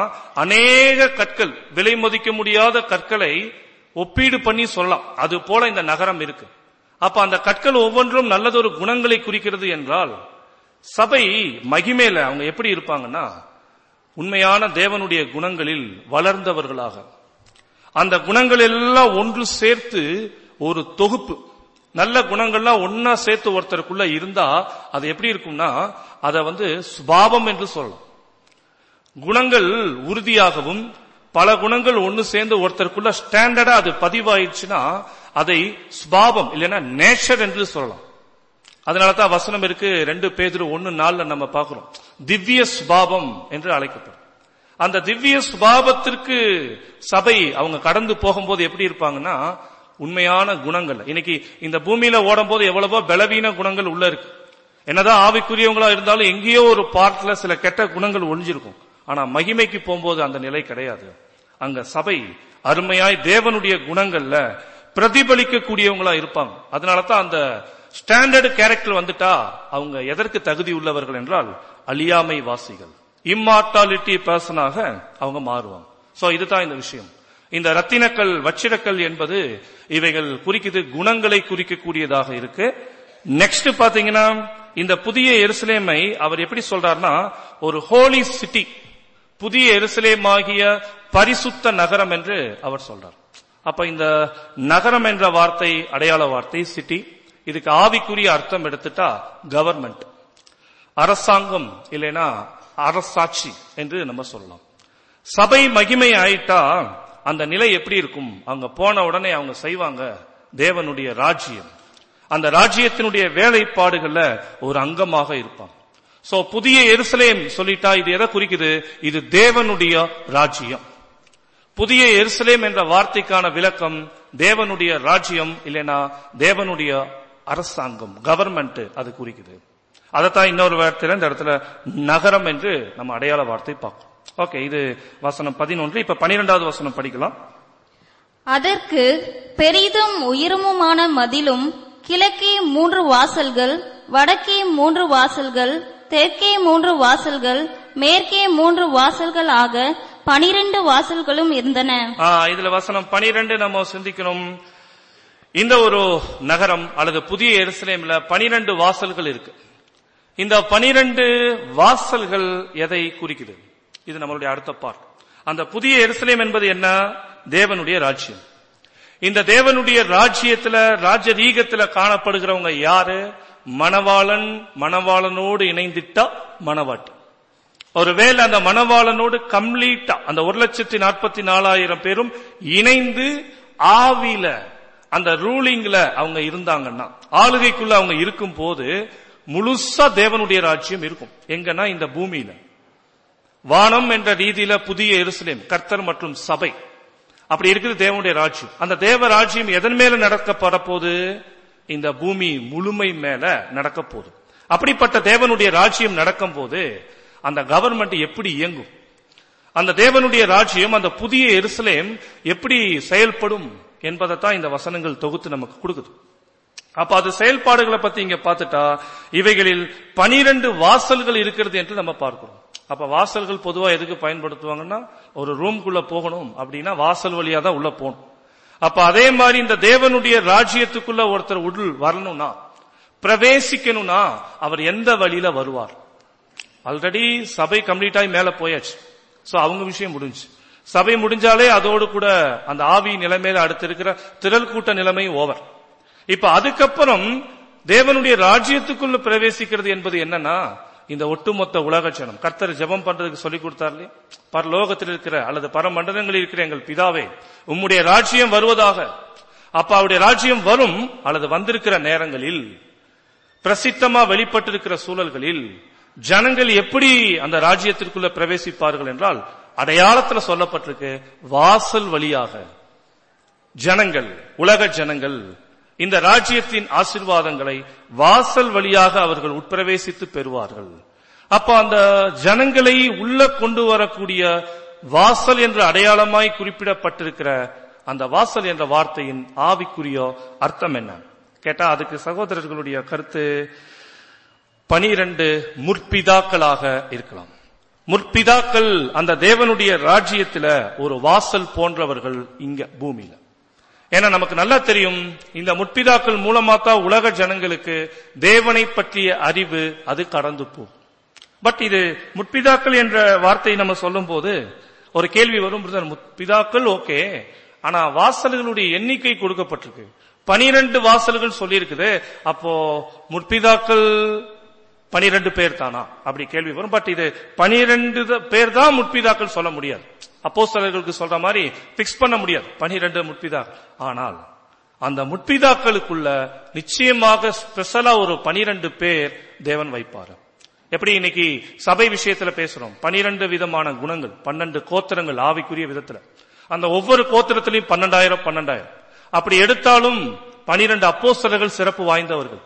அநேக கற்கள் விலை மதிக்க முடியாத கற்களை ஒப்பீடு பண்ணி சொல்லலாம் அது போல இந்த நகரம் இருக்கு அப்ப அந்த கற்கள் ஒவ்வொன்றும் நல்லதொரு குணங்களை குறிக்கிறது என்றால் சபை மகிமேல அவங்க எப்படி இருப்பாங்கன்னா உண்மையான தேவனுடைய குணங்களில் வளர்ந்தவர்களாக அந்த குணங்கள் எல்லாம் ஒன்று சேர்த்து ஒரு தொகுப்பு நல்ல குணங்கள்லாம் ஒன்னா சேர்த்து ஒருத்தருக்குள்ள இருந்தா அது எப்படி இருக்கும்னா அதை வந்து சுபாவம் என்று சொல்லலாம் குணங்கள் உறுதியாகவும் பல குணங்கள் ஒன்னு சேர்ந்து ஒருத்தருக்குள்ள ஸ்டாண்டர்டா அது பதிவாயிடுச்சுன்னா அதை சுபாவம் இல்லைன்னா நேச்சர் என்று சொல்லலாம் அதனாலதான் வசனம் இருக்கு ரெண்டு பேதிரு ஒன்னு நாள்ல நம்ம பார்க்கிறோம் திவ்ய சுபாவம் என்று அழைக்கப்படும் அந்த திவ்ய சுபாவத்திற்கு சபை அவங்க கடந்து போகும்போது எப்படி இருப்பாங்கன்னா உண்மையான குணங்கள் இன்னைக்கு இந்த பூமியில ஓடும் போது எவ்வளவோ பலவீன குணங்கள் உள்ள இருக்கு என்னதான் ஆவிக்குரியவங்களா இருந்தாலும் எங்கேயோ ஒரு பார்ட்ல சில கெட்ட குணங்கள் ஒழிஞ்சிருக்கும் ஆனா மகிமைக்கு போகும்போது அந்த நிலை கிடையாது அங்க சபை அருமையாய் தேவனுடைய குணங்கள்ல பிரதிபலிக்க கூடியவங்களா இருப்பாங்க அதனாலதான் அந்த ஸ்டாண்டர்டு கேரக்டர் வந்துட்டா அவங்க எதற்கு தகுதி உள்ளவர்கள் என்றால் அழியாமை வாசிகள் இம்மார்டாலிட்டி பர்சனாக அவங்க மாறுவாங்க சோ இதுதான் இந்த விஷயம் இந்த ரத்தினக்கல் வச்சிரக்கல் என்பது இவைகள் குறிக்குது குணங்களை குறிக்கக்கூடியதாக இருக்கு நெக்ஸ்ட் பாத்தீங்கன்னா இந்த புதிய எருசலேமை அவர் எப்படி சொல்றாருன்னா ஒரு ஹோலி சிட்டி புதிய எருசலேமாகிய பரிசுத்த நகரம் என்று அவர் சொல்றார் அப்ப இந்த நகரம் என்ற வார்த்தை அடையாள வார்த்தை சிட்டி இதுக்கு ஆவிக்குரிய அர்த்தம் எடுத்துட்டா கவர்மெண்ட் அரசாங்கம் இல்லைன்னா அரசாட்சி என்று நம்ம சொல்லலாம் சபை மகிமை ஆயிட்டா அந்த நிலை எப்படி இருக்கும் அங்க போன உடனே அவங்க செய்வாங்க தேவனுடைய ராஜ்யம் அந்த ராஜ்யத்தினுடைய வேலைப்பாடுகள்ல ஒரு அங்கமாக இருப்பாங்க சோ புதிய எருசலேம் சொல்லிட்டா இது எதை குறிக்குது இது தேவனுடைய ராஜ்யம் புதிய எருசலேம் என்ற வார்த்தைக்கான விளக்கம் தேவனுடைய ராஜ்யம் இல்லைனா தேவனுடைய அரசாங்கம் கவர்மெண்ட் அது குறிக்குது அதைத்தான் இன்னொரு வார்த்தையில இந்த இடத்துல நகரம் என்று நம்ம அடையாள வார்த்தை பார்க்கிறோம் ஓகே இது வசனம் பதினொன்று இப்ப பனிரெண்டாவது வசனம் படிக்கலாம் அதற்கு பெரிதும் உயரமுமான மதிலும் கிழக்கே மூன்று வாசல்கள் வடக்கே மூன்று வாசல்கள் தெற்கே மூன்று வாசல்கள் மேற்கே மூன்று வாசல்கள் ஆக பனிரெண்டு வாசல்களும் இருந்தன ஆ, இதுல வசனம் பனிரெண்டு நம்ம சிந்திக்கணும் இந்த ஒரு நகரம் அல்லது புதிய எருசலேம்ல பனிரெண்டு வாசல்கள் இருக்கு இந்த பனிரெண்டு வாசல்கள் எதை குறிக்குது இது நம்மளுடைய அடுத்த பார்ட் அந்த புதிய எருசலேம் என்பது என்ன தேவனுடைய ராஜ்யம் இந்த தேவனுடைய ராஜ்யத்துல ராஜரீகத்துல காணப்படுகிறவங்க யாரு மணவாளன் மணவாளனோடு இணைந்திட்டா மணவாட்டி ஒருவேளை அந்த மணவாளனோடு கம்ப்ளீட்டா அந்த ஒரு லட்சத்தி நாற்பத்தி நாலாயிரம் பேரும் இணைந்து ஆவில அந்த ரூலிங்ல அவங்க இருந்தாங்கன்னா ஆளுகைக்குள்ள அவங்க இருக்கும் போது முழுசா தேவனுடைய ராஜ்யம் இருக்கும் எங்கன்னா இந்த பூமியில வானம் என்ற ரீதியில புதிய எருசலேம் கர்த்தர் மற்றும் சபை அப்படி இருக்குது தேவனுடைய ராஜ்யம் அந்த தேவ ராஜ்யம் எதன் மேல நடக்கப்பட போது இந்த பூமி முழுமை மேல நடக்க போகுது அப்படிப்பட்ட தேவனுடைய ராஜ்யம் நடக்கும் போது அந்த கவர்மெண்ட் எப்படி இயங்கும் அந்த தேவனுடைய ராஜ்யம் அந்த புதிய எருசலேம் எப்படி செயல்படும் என்பதைத்தான் இந்த வசனங்கள் தொகுத்து நமக்கு கொடுக்குது அப்ப அது செயல்பாடுகளை பத்தி இங்க பார்த்துட்டா இவைகளில் பனிரெண்டு வாசல்கள் இருக்கிறது என்று நம்ம பார்க்கிறோம் அப்ப வாசல்கள் பொதுவா எதுக்கு பயன்படுத்துவாங்கன்னா ஒரு ரூம்குள்ள போகணும் அப்படின்னா வாசல் வழியா தான் உள்ள போகணும் அப்ப அதே மாதிரி இந்த தேவனுடைய ராஜ்யத்துக்குள்ள ஒருத்தர் உள் வரணும்னா பிரவேசிக்கணும்னா அவர் எந்த வழியில வருவார் ஆல்ரெடி சபை கம்ப்ளீட் ஆகி மேல போயாச்சு சோ அவங்க விஷயம் முடிஞ்சு சபை முடிஞ்சாலே அதோடு கூட அந்த ஆவி நிலைமையில அடுத்து இருக்கிற திரள் கூட்ட நிலைமை ஓவர் இப்ப அதுக்கப்புறம் தேவனுடைய ராஜ்யத்துக்குள்ள பிரவேசிக்கிறது என்பது என்னன்னா இந்த ஒட்டுமொத்த உலக ஜனம் கர்த்தர் ஜெபம் பண்றதுக்கு சொல்லி கொடுத்தார்லே பரலோகத்தில் இருக்கிற அல்லது பரமண்டலங்களில் இருக்கிற எங்கள் பிதாவே உம்முடைய ராஜ்யம் வருவதாக அப்ப அவருடைய ராஜ்யம் வரும் அல்லது வந்திருக்கிற நேரங்களில் பிரசித்தமா வெளிப்பட்டிருக்கிற சூழல்களில் ஜனங்கள் எப்படி அந்த ராஜ்யத்திற்குள்ள பிரவேசிப்பார்கள் என்றால் அடையாளத்துல சொல்லப்பட்டிருக்கு வாசல் வழியாக ஜனங்கள் உலக ஜனங்கள் இந்த ராஜ்யத்தின் ஆசிர்வாதங்களை வாசல் வழியாக அவர்கள் உட்பிரவேசித்து பெறுவார்கள் அப்ப அந்த ஜனங்களை உள்ள கொண்டு வரக்கூடிய வாசல் என்ற அடையாளமாய் குறிப்பிடப்பட்டிருக்கிற அந்த வாசல் என்ற வார்த்தையின் ஆவிக்குரிய அர்த்தம் என்ன கேட்டா அதுக்கு சகோதரர்களுடைய கருத்து பனிரெண்டு முற்பிதாக்களாக இருக்கலாம் முற்பிதாக்கள் அந்த தேவனுடைய ராஜ்யத்துல ஒரு வாசல் போன்றவர்கள் இங்க பூமியில ஏன்னா நமக்கு நல்லா தெரியும் இந்த முற்பிதாக்கள் மூலமா தான் உலக ஜனங்களுக்கு தேவனை பற்றிய அறிவு அது கடந்து போகும் பட் இது முற்பிதாக்கள் என்ற வார்த்தையை நம்ம சொல்லும் போது ஒரு கேள்வி வரும் பிரதர் முற்பிதாக்கள் ஓகே ஆனா வாசல்களுடைய எண்ணிக்கை கொடுக்கப்பட்டிருக்கு பனிரெண்டு வாசல்கள் சொல்லியிருக்குது அப்போ முற்பிதாக்கள் பனிரெண்டு பேர் தானா அப்படி கேள்வி வரும் பட் இது பனிரெண்டு பேர் தான் முற்பிதாக்கள் சொல்ல முடியாது அப்போஸ்தலர்களுக்கு சொல்ற மாதிரி பிக்ஸ் பண்ண முடியாது பனிரெண்டு முற்பிதா ஆனால் அந்த முற்பிதாக்களுக்குள்ள நிச்சயமாக ஸ்பெஷலா ஒரு பனிரெண்டு பேர் தேவன் வைப்பாரு எப்படி இன்னைக்கு சபை விஷயத்துல பேசுறோம் பனிரெண்டு விதமான குணங்கள் பன்னெண்டு கோத்திரங்கள் ஆவிக்குரிய விதத்துல அந்த ஒவ்வொரு கோத்திரத்திலையும் பன்னெண்டாயிரம் பன்னெண்டாயிரம் அப்படி எடுத்தாலும் பனிரெண்டு அப்போஸ்தலர்கள் சிறப்பு வாய்ந்தவர்கள்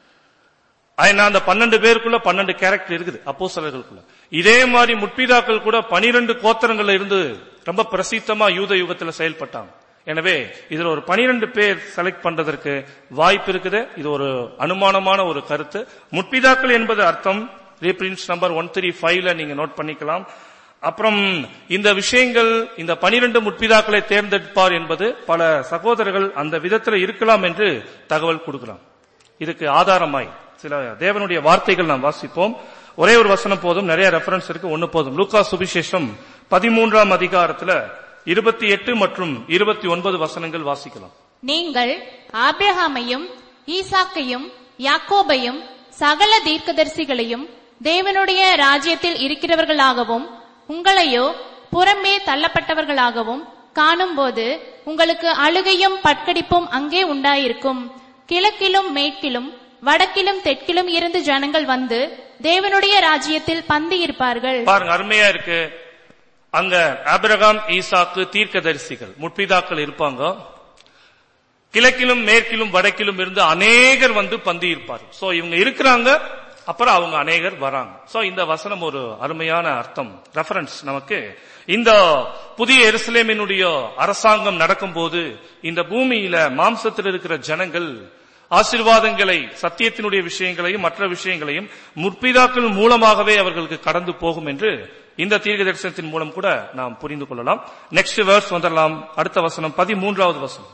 ஏன்னா அந்த பன்னெண்டு பேருக்குள்ள பன்னெண்டு கேரக்டர் இருக்குது அப்போஸ்தலர்களுக்குள்ள இதே மாதிரி முற்பிதாக்கள் கூட பனிரெண்டு கோத்திரங்கள்ல இருந்து ரொம்ப பிரசித்தமா யூத யுகத்துல செயல்பட்டாங்க எனவே இதுல ஒரு பனிரெண்டு பேர் செலக்ட் பண்றதற்கு வாய்ப்பு இருக்குது இது ஒரு அனுமானமான ஒரு கருத்து முற்பிதாக்கள் என்பது அர்த்தம் ரீப்ரின்ஸ் நம்பர் ஒன் த்ரீ ஃபைவ்ல நீங்க நோட் பண்ணிக்கலாம் அப்புறம் இந்த விஷயங்கள் இந்த பனிரெண்டு முற்பிதாக்களை தேர்ந்தெடுப்பார் என்பது பல சகோதரர்கள் அந்த விதத்துல இருக்கலாம் என்று தகவல் கொடுக்கலாம் இதுக்கு ஆதாரமாய் சில தேவனுடைய வார்த்தைகள் நாம் வாசிப்போம் ஒரே ஒரு வசனம் போதும் நிறைய ரெஃபரன்ஸ் இருக்கு ஒன்னு போதும் லூக்கா சுவிசேஷம் பதிமூன்றாம் அதிகாரத்துல இருபத்தி எட்டு மற்றும் இருபத்தி ஒன்பது வசனங்கள் வாசிக்கலாம் நீங்கள் ஆபிரகாமையும் ஈசாக்கையும் யாக்கோபையும் சகல தீர்க்கதரிசிகளையும் தேவனுடைய ராஜ்யத்தில் இருக்கிறவர்களாகவும் உங்களையோ புறம்பே தள்ளப்பட்டவர்களாகவும் காணும்போது உங்களுக்கு அழுகையும் பட்கடிப்பும் அங்கே உண்டாயிருக்கும் கிழக்கிலும் மேற்கிலும் வடக்கிலும் தெற்கிலும் இருந்து ஜனங்கள் வந்து தேவனுடைய ராஜ்யத்தில் பந்தி இருப்பார்கள் பாருங்க அருமையா இருக்கு அங்க ஆபிரகாம் ஈசாக்கு தீர்க்கதரிசிகள் முற்பிதாக்கள் இருப்பாங்க கிழக்கிலும் மேற்கிலும் வடக்கிலும் இருந்து அநேகர் வந்து பந்தி இருப்பார் சோ இவங்க இருக்கிறாங்க அப்புறம் அவங்க அநேகர் வராங்க சோ இந்த வசனம் ஒரு அருமையான அர்த்தம் ரெஃபரன்ஸ் நமக்கு இந்த புதிய எருசலேமினுடைய அரசாங்கம் நடக்கும்போது இந்த பூமியில மாம்சத்தில் இருக்கிற ஜனங்கள் ஆசீர்வாதங்களை சத்தியத்தினுடைய விஷயங்களையும் மற்ற விஷயங்களையும் முற்பிதாக்கள் மூலமாகவே அவர்களுக்கு கடந்து போகும் என்று இந்த தீர்க்க தரிசனத்தின் மூலம் கூட நாம் புரிந்து கொள்ளலாம் நெக்ஸ்ட் வேர்ஸ் வந்துடலாம் அடுத்த வசனம் பதிமூன்றாவது வசனம்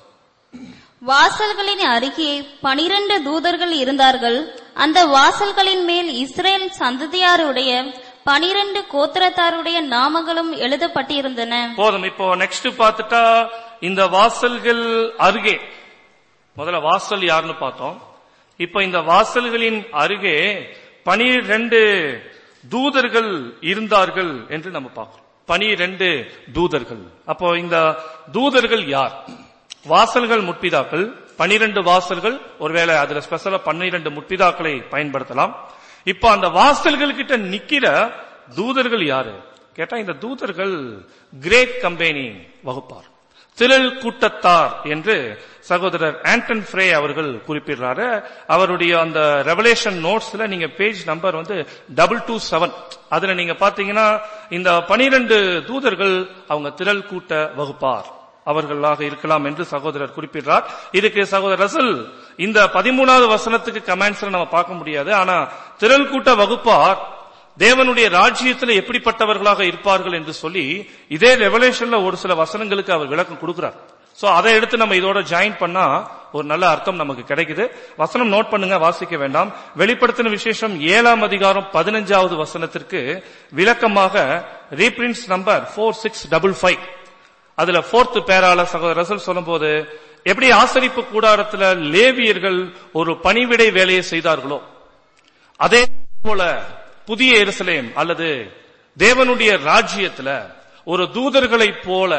வாசல்களின் அருகே பனிரெண்டு தூதர்கள் இருந்தார்கள் அந்த வாசல்களின் மேல் இஸ்ரேல் சந்ததியாருடைய பனிரெண்டு கோத்திரத்தாருடைய நாமங்களும் எழுதப்பட்டிருந்தன போதும் இப்போ நெக்ஸ்ட் பார்த்துட்டா இந்த வாசல்கள் அருகே முதல்ல வாசல் யாருன்னு பார்த்தோம் இப்போ இந்த வாசல்களின் அருகே பனிரெண்டு தூதர்கள் இருந்தார்கள் என்று நம்ம பார்க்கிறோம் பனிரெண்டு தூதர்கள் அப்போ இந்த தூதர்கள் யார் வாசல்கள் முற்பிதாக்கள் பனிரெண்டு வாசல்கள் ஒருவேளை அதுல ஸ்பெஷலா பன்னிரண்டு முற்பிதாக்களை பயன்படுத்தலாம் இப்போ அந்த வாசல்கள் கிட்ட நிக்கிற தூதர்கள் யாரு கேட்டா இந்த தூதர்கள் கிரேட் கம்பெனி வகுப்பார் திரள் கூட்டத்தார் என்று சகோதரர் ஆண்டன் ஃப்ரே அவர்கள் குறிப்பிடுறாரு அவருடைய அந்த ரெவலேஷன் நோட்ஸ்ல நீங்க பேஜ் நம்பர் வந்து டபுள் டூ செவன் அதுல நீங்க பாத்தீங்கன்னா இந்த பனிரெண்டு தூதர்கள் அவங்க திரள் கூட்ட வகுப்பார் அவர்களாக இருக்கலாம் என்று சகோதரர் குறிப்பிடுறார் இதுக்கு சகோதரர் ரசல் இந்த பதிமூணாவது வசனத்துக்கு கமெண்ட்ஸ்ல நம்ம பார்க்க முடியாது ஆனா திரள் கூட்ட வகுப்பார் தேவனுடைய ராஜ்யத்துல எப்படிப்பட்டவர்களாக இருப்பார்கள் என்று சொல்லி இதே ரெவலேஷன்ல ஒரு சில வசனங்களுக்கு அவர் விளக்கம் கொடுக்கிறார் சோ அதை எடுத்து நம்ம இதோட ஜாயின் பண்ணா ஒரு நல்ல அர்த்தம் நமக்கு கிடைக்குது வசனம் நோட் பண்ணுங்க வாசிக்க வேண்டாம் வெளிப்படுத்தின விசேஷம் ஏழாம் அதிகாரம் பதினஞ்சாவது வசனத்திற்கு விளக்கமாக reprints number four six double five அதுல போர்த் பேரால சகோதரர் ரசல் சொல்லும்போது எப்படி ஆசரிப்பு கூடாரத்துல லேவியர்கள் ஒரு பணிவிடை வேலையை செய்தார்களோ அதே போல புதிய எருசலேம் அல்லது தேவனுடைய ராஜ்யத்துல ஒரு தூதர்களைப் போல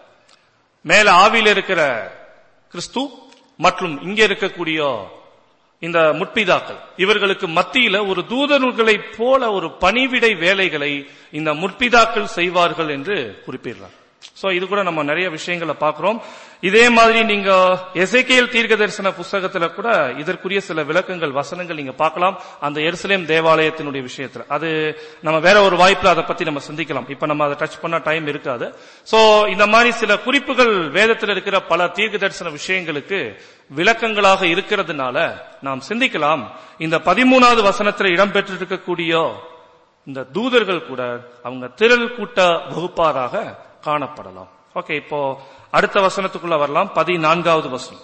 மேல ஆவியில் இருக்கிற கிறிஸ்து மற்றும் இங்க இருக்கக்கூடிய இந்த முற்பிதாக்கள் இவர்களுக்கு மத்தியில ஒரு தூதர்களைப் போல ஒரு பணிவிடை வேலைகளை இந்த முற்பிதாக்கள் செய்வார்கள் என்று குறிப்பிடுறார் சோ இது கூட நம்ம நிறைய விஷயங்களை பார்க்கிறோம் இதே மாதிரி நீங்க எசேக்கியேல் தீர்க்க தரிசன புஸ்தகத்துல கூட இதற்குரிய சில விளக்கங்கள் வசனங்கள் நீங்க பார்க்கலாம் அந்த எருசலேம் தேவாலயத்தினுடைய விஷயத்துல அது நம்ம வேற ஒரு வாய்ப்புல அதை பத்தி நம்ம சிந்திக்கலாம் இப்ப நம்ம அதை டச் பண்ண டைம் இருக்காது சோ இந்த மாதிரி சில குறிப்புகள் வேதத்தில் இருக்கிற பல தீர்க்க தரிசன விஷயங்களுக்கு விளக்கங்களாக இருக்கிறதுனால நாம் சிந்திக்கலாம் இந்த பதிமூணாவது வசனத்துல இடம்பெற்றிருக்கக்கூடிய இந்த தூதர்கள் கூட அவங்க திரள் கூட்ட வகுப்பாராக காணப்படலாம் ஓகே இப்போ அடுத்த வசனத்துக்குள்ள வரலாம் பதினான்காவது வசனம்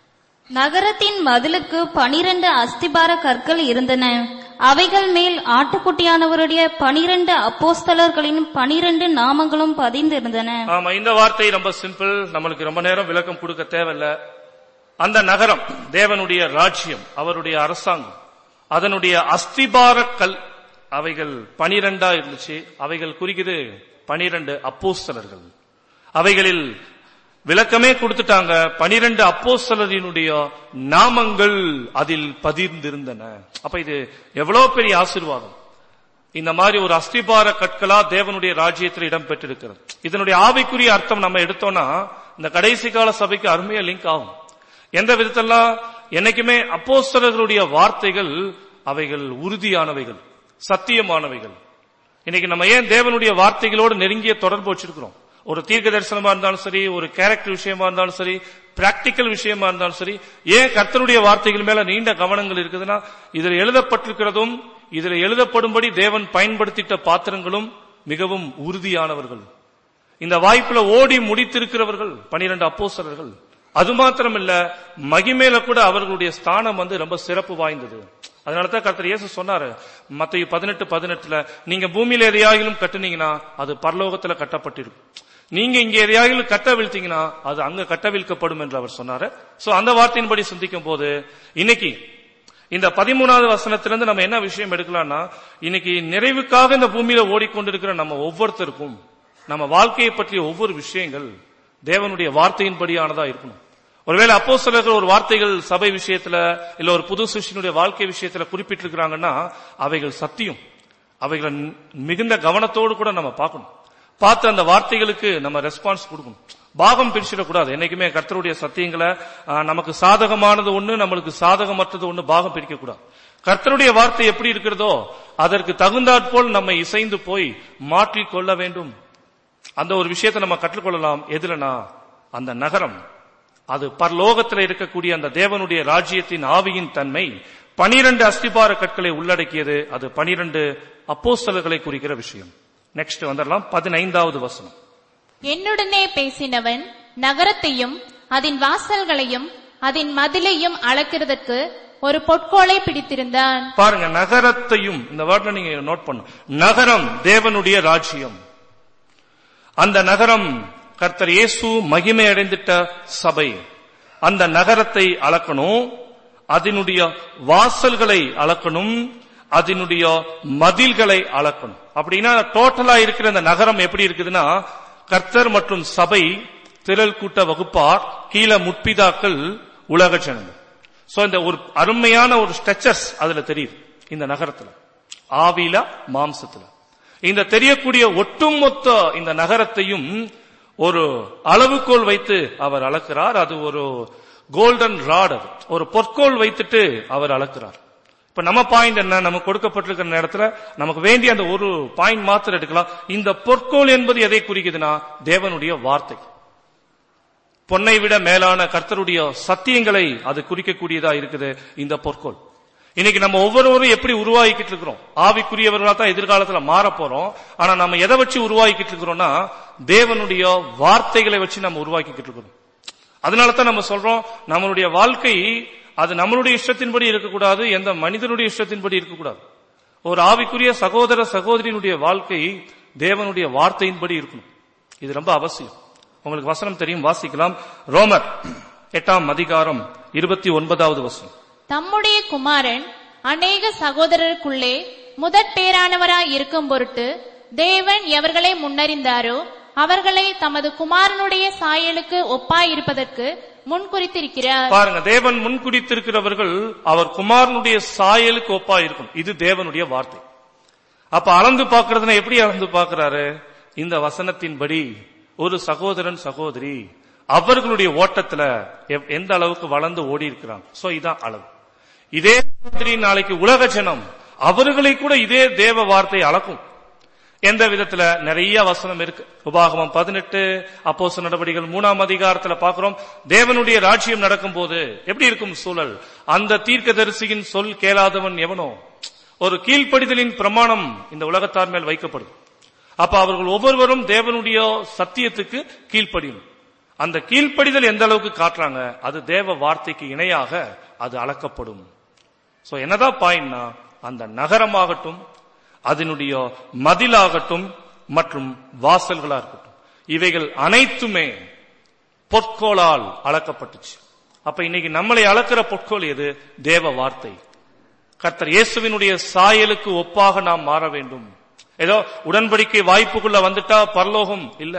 நகரத்தின் மதிலுக்கு பனிரெண்டு அஸ்திபார கற்கள் இருந்தன அவைகள் மேல் ஆட்டுக்குட்டியானவருடைய பனிரெண்டு அப்போஸ்தலர்களின் பனிரெண்டு நாமங்களும் பதிந்திருந்தன ஆமா இந்த வார்த்தை ரொம்ப சிம்பிள் நம்மளுக்கு ரொம்ப நேரம் விளக்கம் கொடுக்க தேவையில்ல அந்த நகரம் தேவனுடைய ராஜ்யம் அவருடைய அரசாங்கம் அதனுடைய அஸ்திபார கல் அவைகள் பனிரெண்டா இருந்துச்சு அவைகள் குறிக்குது பனிரெண்டு அப்போஸ்தலர்கள் அவைகளில் விளக்கமே கொடுத்துட்டாங்க பனிரெண்டு அப்போஸ்தலரினுடைய நாமங்கள் அதில் பதிர்ந்திருந்தன அப்ப இது எவ்வளவு பெரிய ஆசீர்வாதம் இந்த மாதிரி ஒரு அஸ்திபார கற்களா தேவனுடைய ராஜ்யத்தில் இடம் பெற்றிருக்கிறது இதனுடைய ஆவிக்குரிய அர்த்தம் நம்ம எடுத்தோம்னா இந்த கடைசி கால சபைக்கு அருமையா லிங்க் ஆகும் எந்த விதத்தெல்லாம் என்னைக்குமே அப்போஸ்தலர்களுடைய வார்த்தைகள் அவைகள் உறுதியானவைகள் சத்தியமானவைகள் இன்னைக்கு நம்ம ஏன் தேவனுடைய வார்த்தைகளோடு நெருங்கிய தொடர்பு வச்சிருக்கிறோம் ஒரு தீர்க்க தரிசனமா இருந்தாலும் சரி ஒரு கேரக்டர் விஷயமா இருந்தாலும் சரி பிராக்டிக்கல் விஷயமா இருந்தாலும் சரி ஏன் கர்த்தருடைய வார்த்தைகள் மேல நீண்ட கவனங்கள் இருக்குதுன்னா இதுல எழுதப்பட்டிருக்கிறதும் இதுல எழுதப்படும்படி தேவன் பயன்படுத்திட்ட பாத்திரங்களும் மிகவும் உறுதியானவர்கள் இந்த வாய்ப்புல ஓடி முடித்திருக்கிறவர்கள் பனிரெண்டு அப்போஸ்தலர்கள் அது மாத்திரமில்ல மகிமேல கூட அவர்களுடைய ஸ்தானம் வந்து ரொம்ப சிறப்பு வாய்ந்தது அதனாலதான் கர்த்தர் இயேசு சொன்னாரு மத்திய பதினெட்டு பதினெட்டுல நீங்க பூமியில எதையாகிலும் கட்டுனீங்கன்னா அது பரலோகத்துல கட்டப்பட்டிருக்கும் நீங்க இங்க எதையாகிலும் கட்ட வீழ்த்தீங்கன்னா அது அங்க கட்டவிழ்க்கப்படும் என்று அவர் சொன்னாரு சோ அந்த வார்த்தையின்படி சிந்திக்கும் போது இன்னைக்கு இந்த பதிமூணாவது வசனத்திலிருந்து நம்ம என்ன விஷயம் எடுக்கலாம்னா இன்னைக்கு நிறைவுக்காக இந்த பூமியில ஓடிக்கொண்டிருக்கிற நம்ம ஒவ்வொருத்தருக்கும் நம்ம வாழ்க்கையை பற்றிய ஒவ்வொரு விஷயங்கள் தேவனுடைய வார்த்தையின்படியானதா இருக்கணும் ஒருவேளை அப்போ ஒரு வார்த்தைகள் சபை விஷயத்துல இல்ல ஒரு புது சிஷ்யனுடைய வாழ்க்கை விஷயத்துல குறிப்பிட்டிருக்கிறாங்கன்னா அவைகள் சத்தியம் அவைகளை மிகுந்த கவனத்தோடு கூட நம்ம பார்க்கணும் பார்த்து அந்த வார்த்தைகளுக்கு நம்ம ரெஸ்பான்ஸ் கொடுக்கணும் பாகம் பிரிச்சிடக்கூடாது என்னைக்குமே கர்த்தருடைய சத்தியங்களை ஆ, நமக்கு சாதகமானது ஒண்ணு நம்மளுக்கு சாதகமற்றது ஒண்ணு பாகம் பிரிக்க கூடாது கர்த்தருடைய வார்த்தை எப்படி இருக்கிறதோ அதற்கு தகுந்தாற்போல் நம்மை இசைந்து போய் மாற்றிக் கொள்ள வேண்டும் அந்த ஒரு விஷயத்தை நம்ம கற்றுக்கொள்ளலாம் எதுலனா அந்த நகரம் அது பரலோகத்தில் இருக்கக்கூடிய அந்த தேவனுடைய ராஜ்யத்தின் ஆவியின் தன்மை பனிரெண்டு அஸ்திபார கற்களை உள்ளடக்கியது அது பனிரெண்டு அப்போஸ்தலர்களை குறிக்கிற விஷயம் நெக்ஸ்ட் வந்துடலாம் பதினைந்தாவது வசனம் என்னுடனே பேசினவன் நகரத்தையும் அதன் வாசல்களையும் அதன் மதிலையும் அளக்கிறதற்கு ஒரு பொற்கோலை பிடித்திருந்தான் பாருங்க நகரத்தையும் இந்த வேர்ட்ல நீங்க நோட் பண்ணும் நகரம் தேவனுடைய ராஜ்யம் அந்த நகரம் கர்த்தர் இயேசு மகிமை அடைந்திட்ட சபை அந்த நகரத்தை அளக்கணும் அதனுடைய வாசல்களை அளக்கணும் அதனுடைய மதில்களை அளக்கணும் அப்படின்னா டோட்டலா இருக்கிற அந்த நகரம் எப்படி இருக்குதுன்னா கர்த்தர் மற்றும் சபை திரள் கூட்ட வகுப்பார் கீழே முற்பிதாக்கள் உலக ஜனங்கள் சோ இந்த ஒரு அருமையான ஒரு ஸ்ட்ரக்சர்ஸ் அதுல தெரியுது இந்த நகரத்துல ஆவில மாம்சத்துல இந்த தெரியக்கூடிய ஒட்டுமொத்த இந்த நகரத்தையும் ஒரு அளவுகோல் வைத்து அவர் அளக்கிறார் அது ஒரு கோல்டன் ராட் அது ஒரு பொற்கோல் வைத்துட்டு அவர் அளக்கிறார் இப்ப நம்ம பாயிண்ட் என்ன நமக்கு கொடுக்கப்பட்டிருக்கிற நேரத்துல நமக்கு வேண்டிய அந்த ஒரு பாயிண்ட் மாத்திரம் எடுக்கலாம் இந்த பொற்கோல் என்பது எதை குறிக்குதுன்னா தேவனுடைய வார்த்தை பொன்னை விட மேலான கர்த்தருடைய சத்தியங்களை அது குறிக்கக்கூடியதா இருக்குது இந்த பொற்கோள் இன்னைக்கு நம்ம ஒவ்வொருவரும் எப்படி உருவாக்கிட்டு இருக்கிறோம் ஆவிக்குரியவர்களா தான் எதிர்காலத்துல மாற போறோம் ஆனா நம்ம எதை வச்சு உருவாக்கிட்டு இருக்கிறோம்னா தேவனுடைய வார்த்தைகளை வச்சு நம்ம உருவாக்கிட்டு இருக்கிறோம் அதனால தான் நம்ம சொல்றோம் நம்மளுடைய வாழ்க்கை அது நம்மளுடைய இஷ்டத்தின்படி இருக்கக்கூடாது எந்த மனிதனுடைய இஷ்டத்தின்படி இருக்கக்கூடாது ஒரு ஆவிக்குரிய சகோதர சகோதரியினுடைய வாழ்க்கை தேவனுடைய வார்த்தையின்படி இருக்கணும் இது ரொம்ப அவசியம் உங்களுக்கு வசனம் தெரியும் வாசிக்கலாம் ரோமர் எட்டாம் அதிகாரம் இருபத்தி ஒன்பதாவது வசனம் தம்முடைய குமாரன் அநேக சகோதரருக்குள்ளே முதற் பேரானவராய் இருக்கும் பொருட்டு தேவன் எவர்களை முன்னறிந்தாரோ அவர்களை தமது குமாரனுடைய சாயலுக்கு ஒப்பாயிருப்பதற்கு முன்குறித்திருக்கிறார் பாருங்க தேவன் முன்குறித்திருக்கிறவர்கள் அவர் குமாரனுடைய சாயலுக்கு ஒப்பா இருக்கும் இது தேவனுடைய வார்த்தை அப்ப அளந்து பார்க்கறதுனா எப்படி அளந்து பார்க்கறாரு இந்த வசனத்தின்படி ஒரு சகோதரன் சகோதரி அவர்களுடைய ஓட்டத்துல எவ்- எந்த அளவுக்கு வளர்ந்து ஓடி இருக்கிறாங்க சோ இதான் அளவு இதே மாதிரி நாளைக்கு உலக ஜனம் அவர்களை கூட இதே தேவ வார்த்தை அளக்கும் எந்த விதத்துல நிறைய வசனம் இருக்கு உபாகமம் பதினெட்டு அப்போஸ்தலர் நடவடிக்கைகள் மூணாம் அதிகாரத்துல பாக்குறோம் தேவனுடைய ராஜ்யம் நடக்கும்போது எப்படி இருக்கும் சூழல் அந்த தீர்க்கதரிசியின் சொல் கேளாதவன் எவனோ ஒரு கீழ்ப்படிதலின் பிரமாணம் இந்த உலகத்தார் மேல் வைக்கப்படும் அப்ப அவர்கள் ஒவ்வொருவரும் தேவனுடைய சத்தியத்துக்கு கீழ்ப்படியும் அந்த கீழ்ப்படிதல் எந்த அளவுக்கு காட்டுறாங்க அது தேவ வார்த்தைக்கு இணையாக அது அளக்கப்படும் சோ என்னதான் பாயிண்ட்னா அந்த நகரமாகட்டும் அதனுடைய மதிலாகட்டும் மற்றும் வாசல்களா இருக்கட்டும் இவைகள் அனைத்துமே பொற்கோளால் அளக்கப்பட்டுச்சு அப்ப இன்னைக்கு நம்மளை அளக்கிற பொற்கோள் எது தேவ வார்த்தை கர்த்தர் இயேசுவினுடைய சாயலுக்கு ஒப்பாக நாம் மாற வேண்டும் ஏதோ உடன்படிக்கை வாய்ப்புக்குள்ள வந்துட்டா பரலோகம் இல்ல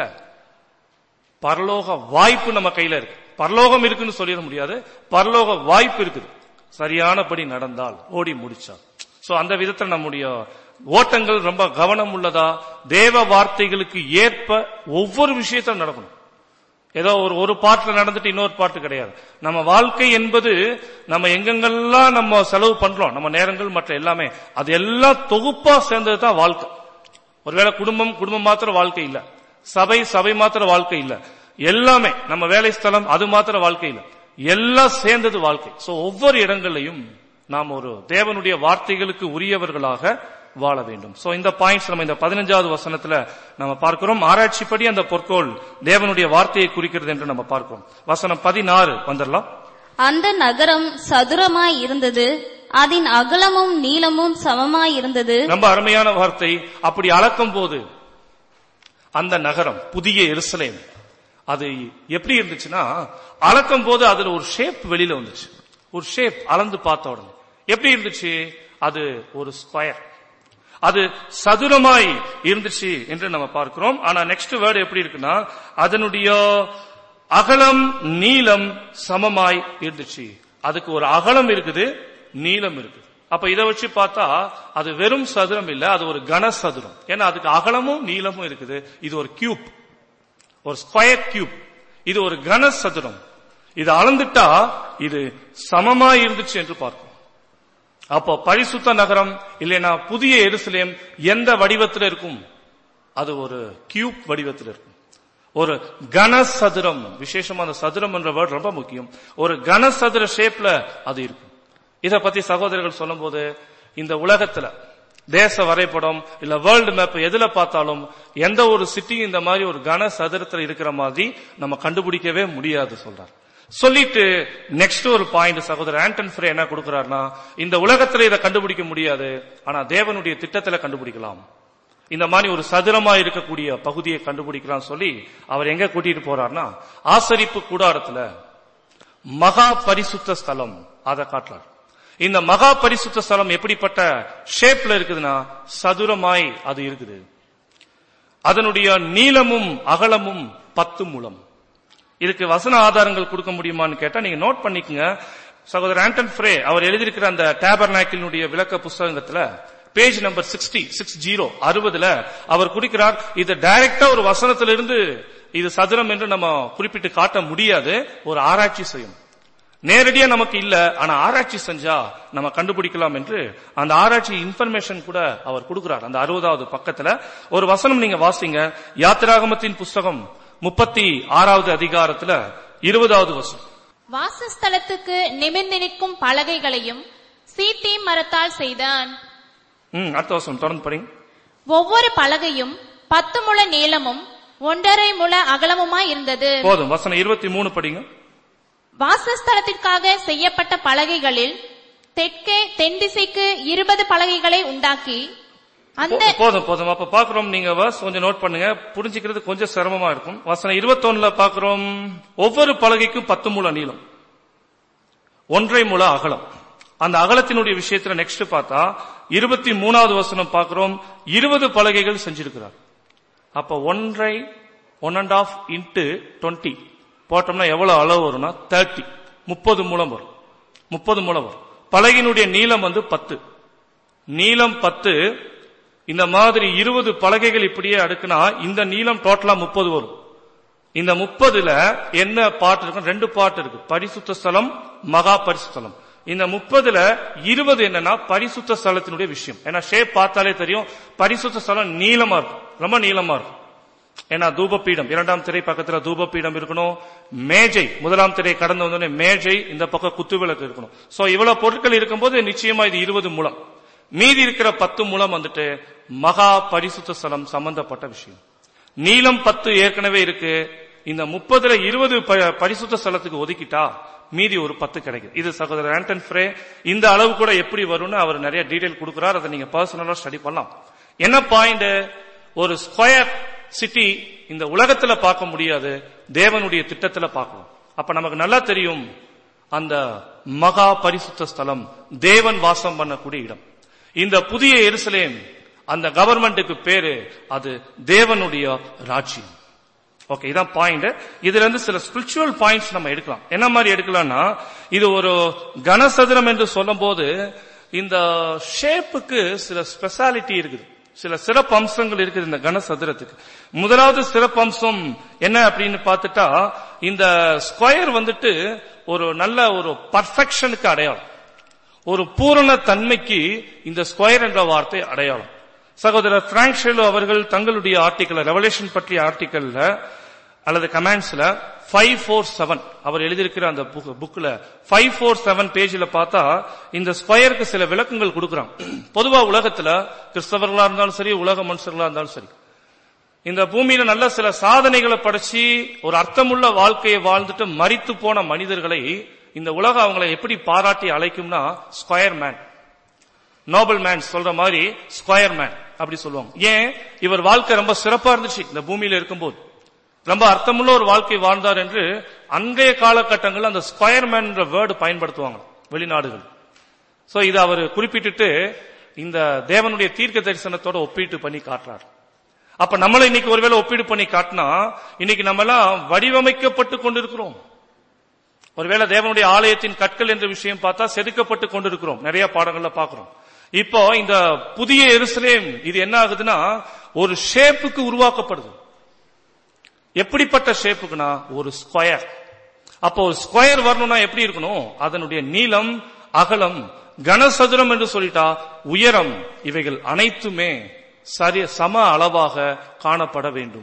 பரலோக வாய்ப்பு நம்ம கையில இருக்கு பரலோகம் இருக்குன்னு சொல்லிட முடியாது பரலோக வாய்ப்பு இருக்குது சரியானபடி நடந்தால் ஓடி முடிச்சா சோ அந்த விதத்துல நம்முடைய ஓட்டங்கள் ரொம்ப கவனம் உள்ளதா தேவ வார்த்தைகளுக்கு ஏற்ப ஒவ்வொரு விஷயத்திலும் நடக்கணும் ஏதோ ஒரு ஒரு பாட்டுல நடந்துட்டு இன்னொரு பாட்டு கிடையாது நம்ம வாழ்க்கை என்பது நம்ம எங்கெங்கெல்லாம் நம்ம செலவு பண்றோம் நம்ம நேரங்கள் மற்ற எல்லாமே அது எல்லாம் தொகுப்பா சேர்ந்தது தான் வாழ்க்கை ஒருவேளை குடும்பம் குடும்பம் மாத்திர வாழ்க்கை இல்ல சபை சபை மாத்திர வாழ்க்கை இல்ல எல்லாமே நம்ம வேலை ஸ்தலம் அது மாத்திர வாழ்க்கை இல்ல எல்லாம் சேர்ந்தது வாழ்க்கை சோ ஒவ்வொரு இடங்கள்லையும் நாம் ஒரு தேவனுடைய வார்த்தைகளுக்கு உரியவர்களாக வாழ வேண்டும் சோ இந்த பாயிண்ட்ஸ் நம்ம இந்த பதினஞ்சாவது வசனத்துல நம்ம பார்க்கிறோம் ஆராய்ச்சிப்படி அந்த பொற்கோள் தேவனுடைய வார்த்தையை குறிக்கிறது என்று நம்ம பார்க்கிறோம் வசனம் பதினாறு வந்துடலாம் அந்த நகரம் சதுரமாய் இருந்தது அதன் அகலமும் நீளமும் சமமாய் இருந்தது ரொம்ப அருமையான வார்த்தை அப்படி அளக்கும் போது அந்த நகரம் புதிய எருசலேம் அது எப்படி இருந்துச்சுன்னா அளக்கும் போது அதுல ஒரு ஷேப் வெளியில வந்துச்சு ஒரு ஷேப் அளந்து பார்த்த உடனே எப்படி இருந்துச்சு அது ஒரு ஸ்கொயர் அது சதுரமாய் இருந்துச்சு என்று நம்ம பார்க்கிறோம் ஆனா நெக்ஸ்ட் வேர்டு எப்படி இருக்குன்னா அதனுடைய அகலம் நீளம் சமமாய் இருந்துச்சு அதுக்கு ஒரு அகலம் இருக்குது நீளம் இருக்குது அப்ப இதை வச்சு பார்த்தா அது வெறும் சதுரம் இல்ல அது ஒரு கன சதுரம் ஏன்னா அதுக்கு அகலமும் நீளமும் இருக்குது இது ஒரு கியூப் ஒரு ஸ்கொயர் கியூப் இது ஒரு கன சதுரம் இது அளந்துட்டா இது சமமாய் இருந்துச்சு என்று பார்க்கும் அப்போ பரிசுத்த நகரம் இல்லைன்னா புதிய எருசலேம் எந்த வடிவத்தில் இருக்கும் அது ஒரு கியூப் வடிவத்தில் இருக்கும் ஒரு கனசதுரம் விசேஷமா அந்த சதுரம் என்ற வேர்ட் ரொம்ப முக்கியம் ஒரு கனசதுர ஷேப்ல அது இருக்கும் இத பத்தி சகோதரர்கள் சொல்லும்போது இந்த உலகத்துல தேச வரைபடம் இல்ல வேர்ல்டு மேப் எதுல பார்த்தாலும் எந்த ஒரு சிட்டி இந்த மாதிரி ஒரு கன சதுரத்துல இருக்கிற மாதிரி நம்ம கண்டுபிடிக்கவே முடியாது சொல்றார் சொல்லிட்டு நெக்ஸ்ட் ஒரு பாயிண்ட் சகோதரர் ஆண்டன் ஃப்ரே என்ன கொடுக்கிறார்னா இந்த உலகத்துல இதை கண்டுபிடிக்க முடியாது ஆனா தேவனுடைய திட்டத்துல கண்டுபிடிக்கலாம் இந்த மாதிரி ஒரு சதுரமா இருக்கக்கூடிய பகுதியை கண்டுபிடிக்கலாம் சொல்லி அவர் எங்க கூட்டிட்டு போறார்னா ஆசரிப்பு கூடாரத்துல மகா பரிசுத்த ஸ்தலம் அதை காட்டுறார் இந்த மகா பரிசுத்த ஸ்தலம் எப்படிப்பட்ட ஷேப்ல இருக்குதுன்னா சதுரமாய் அது இருக்குது அதனுடைய நீளமும் அகலமும் பத்து மூலம் இதுக்கு வசன ஆதாரங்கள் கொடுக்க முடியுமான்னு கேட்டா நீங்க நோட் பண்ணிக்கங்க சகோதரர் ஆண்டன் ஃப்ரே அவர் எழுதியிருக்கிற அந்த டேபர்நாக்கினுடைய விளக்க புஸ்தகத்துல page number sixty six zero அறுபதுல அவர் குறிக்கிறார் இது டைரக்டா ஒரு வசனத்திலிருந்து இது சதுரம் என்று நம்ம குறிப்பிட்டு காட்ட முடியாது ஒரு ஆராய்ச்சி செய்யும் நேரடியா நமக்கு இல்ல ஆனா ஆராய்ச்சி செஞ்சா நம்ம கண்டுபிடிக்கலாம் என்று அந்த ஆராய்ச்சி இன்ஃபர்மேஷன் கூட அவர் கொடுக்கிறார் அந்த அறுபதாவது பக்கத்துல ஒரு வசனம் நீங்க வாசிங்க யாத்திராகமத்தின் புஸ்தகம் முப்பத்தி ஆறாவது அதிகாரத்துல இருபதாவது வசனம் வாசஸ்தலத்துக்கு நிமிர்ந்து நிற்கும் பலகைகளையும் சீட்டி மரத்தால் செய்தான் ம் அடுத்த வசனம் தொடர்ந்து படிங்க ஒவ்வொரு பலகையும் பத்து முழ நீளமும் ஒன்றரை முழ அகலமுமாய் இருந்தது போதும் வசனம் இருபத்தி மூணு படிங்க வாசஸ்தலத்திற்காக செய்யப்பட்ட பலகைகளில் தெற்கே தென் திசைக்கு இருபது பலகைகளை உண்டாக்கி அந்த போ- போதும் போதும் அப்ப பாக்குறோம் நீங்க verse கொஞ்சம் நோட் பண்ணுங்க புரிஞ்சுக்கிறது கொஞ்சம் சிரமமா இருக்கும் வசனம் இருபத்தொன்னுல பாக்குறோம் ஒவ்வொரு பலகைக்கும் பத்து முழ நீளம் ஒன்றை முழ அகலம் அந்த அகலத்தினுடைய விஷயத்துல நெக்ஸ்ட் பார்த்தா இருபத்தி மூணாவது வசனம் பார்க்கிறோம் இருபது பலகைகள் செஞ்சிருக்கிறார் அப்ப ஒன்றை one and half into twenty போட்டோம்னா எவ்வளவு அளவு வரும்னா தேர்ட்டி முப்பது மூலம் வரும் முப்பது மூலம் வரும் பலகையினுடைய நீளம் வந்து பத்து நீளம் பத்து இந்த மாதிரி இருபது பலகைகள் இப்படியே அடுக்குனா இந்த நீளம் டோட்டலா முப்பது வரும் இந்த முப்பதுல என்ன பாட்டு இருக்கு ரெண்டு பாட்டு இருக்கு பரிசுத்த ஸ்தலம் மகா பரிசுத்தலம் இந்த முப்பதுல இருபது என்னன்னா பரிசுத்த ஸ்தலத்தினுடைய விஷயம் ஏன்னா ஷேப் பார்த்தாலே தெரியும் பரிசுத்த ஸ்தலம் நீளமா இருக்கும் ரொம்ப நீளமா இருக்கும் ஏன்னா தூபபீடம் இரண்டாம் திரை பக்கத்துல தூபபீடம் இருக்கணும் மேஜை முதலாம் திரை கடந்து வந்தோடனே மேஜை இந்த பக்கம் குத்துவிளக்கு இருக்கணும் சோ இவ்வளவு பொருட்கள் இருக்கும்போது நிச்சயமா இது இருபது மூலம் மீதி இருக்கிற பத்து மூலம் வந்துட்டு மகா பரிசுத்த ஸ்தலம் சம்பந்தப்பட்ட விஷயம் நீளம் பத்து ஏற்கனவே இருக்கு இந்த முப்பதுல இருபது ப- பரிசுத்த ஸ்தலத்துக்கு ஒதுக்கிட்டா மீதி ஒரு பத்து கிடைக்குது இது சகோதரர் ஆண்டன் ஃப்ரே இந்த அளவு கூட எப்படி வரும்னு அவர் நிறைய டீடைல் கொடுக்கிறார் அதை நீங்க பர்சனலா ஸ்டடி பண்ணலாம் என்ன பாயிண்ட் ஒரு ஸ்கொயர் சிட்டி இந்த உலகத்துல பார்க்க முடியாது தேவனுடைய திட்டத்துல பார்க்கணும் அப்ப நமக்கு நல்லா தெரியும் அந்த மகா பரிசுத்த ஸ்தலம் தேவன் வாசம் பண்ணக்கூடிய இடம் இந்த புதிய எருசலேம் அந்த கவர்மெண்ட்டுக்கு பேரு அது தேவனுடைய ராஜ்யம் ஓகே இதான் பாயிண்ட் இதுல இருந்து சில ஸ்பிரிச்சுவல் பாயிண்ட்ஸ் நம்ம எடுக்கலாம் என்ன மாதிரி எடுக்கலாம்னா இது ஒரு கனசதுரம் என்று சொல்லும்போது இந்த ஷேப்புக்கு சில ஸ்பெஷாலிட்டி இருக்குது சில சிறப்பு அம்சங்கள் இருக்குது இந்த கனசதுரத்துக்கு முதலாவது சிறப்பு அம்சம் என்ன அப்படின்னு பார்த்துட்டா இந்த ஸ்கொயர் வந்துட்டு ஒரு நல்ல ஒரு பர்ஃபெக்ஷனுக்கு அடையாளம் ஒரு பூரண தன்மைக்கு இந்த ஸ்கொயர் என்ற வார்த்தை அடையாளம் சகோதரர் பிராங்க் ஷெலோ அவர்கள் தங்களுடைய ஆர்டிக்கல் ரெவலேஷன் பற்றிய ஆர்டிக்கல்ல அல்லது கமெண்ட்ஸ்ல ஃபைவ் ஃபோர் செவன் அவர் எழுதியிருக்கிற அந்த புக்ல ஃபைவ் ஃபோர் செவன் பேஜ்ல பார்த்தா இந்த ஸ்கொயருக்கு சில விளக்கங்கள் கொடுக்குறாங்க பொதுவா உலகத்துல கிறிஸ்தவர்களா இருந்தாலும் சரி உலக மனுஷர்களா இருந்தாலும் சரி இந்த பூமியில நல்ல சில சாதனைகளை படைச்சு ஒரு அர்த்தமுள்ள வாழ்க்கையை வாழ்ந்துட்டு மரித்து போன மனிதர்களை இந்த உலகம் அவங்களை எப்படி பாராட்டி அழைக்கும்னா ஸ்கொயர் மேன் நோபல் மேன் சொல்ற மாதிரி ஸ்கொயர் மேன் அப்படி சொல்லுவாங்க ஏன் இவர் வாழ்க்கை ரொம்ப சிறப்பா இருந்துச்சு இந்த பூமியில இருக்கும்போது ரொம்ப அர்த்தமுள்ள ஒரு வாழ்க்கை வாழ்ந்தார் என்று அன்றைய காலகட்டங்களில் அந்த ஸ்கொயர் மேன் என்ற வேர்டு பயன்படுத்துவாங்க வெளிநாடுகள் சோ இதை அவர் குறிப்பிட்டுட்டு இந்த தேவனுடைய தீர்க்க தரிசனத்தோட ஒப்பீட்டு பண்ணி காட்டுறார் அப்ப நம்மள இன்னைக்கு ஒருவேளை ஒப்பீடு பண்ணி காட்டினா இன்னைக்கு நம்ம எல்லாம் வடிவமைக்கப்பட்டு கொண்டிருக்கிறோம் ஒருவேளை தேவனுடைய ஆலயத்தின் கற்கள் என்ற விஷயம் பார்த்தா செதுக்கப்பட்டு கொண்டிருக்கிறோம் நிறைய பாடங்கள்ல பாக்குறோம் இப்போ இந்த புதிய எருசலேம் இது என்ன ஆகுதுன்னா ஒரு ஷேப்புக்கு உருவாக்கப்படுது எப்படிப்பட்ட ஷேப்புக்குனா ஒரு ஸ்கொயர் அப்போ ஒரு ஸ்கொயர் வரணும்னா எப்படி இருக்கணும் அதனுடைய நீளம் அகலம் கனசதுரம் என்று சொல்லிட்டா உயரம் இவைகள் அனைத்துமே சரி சம அளவாக காணப்பட வேண்டும்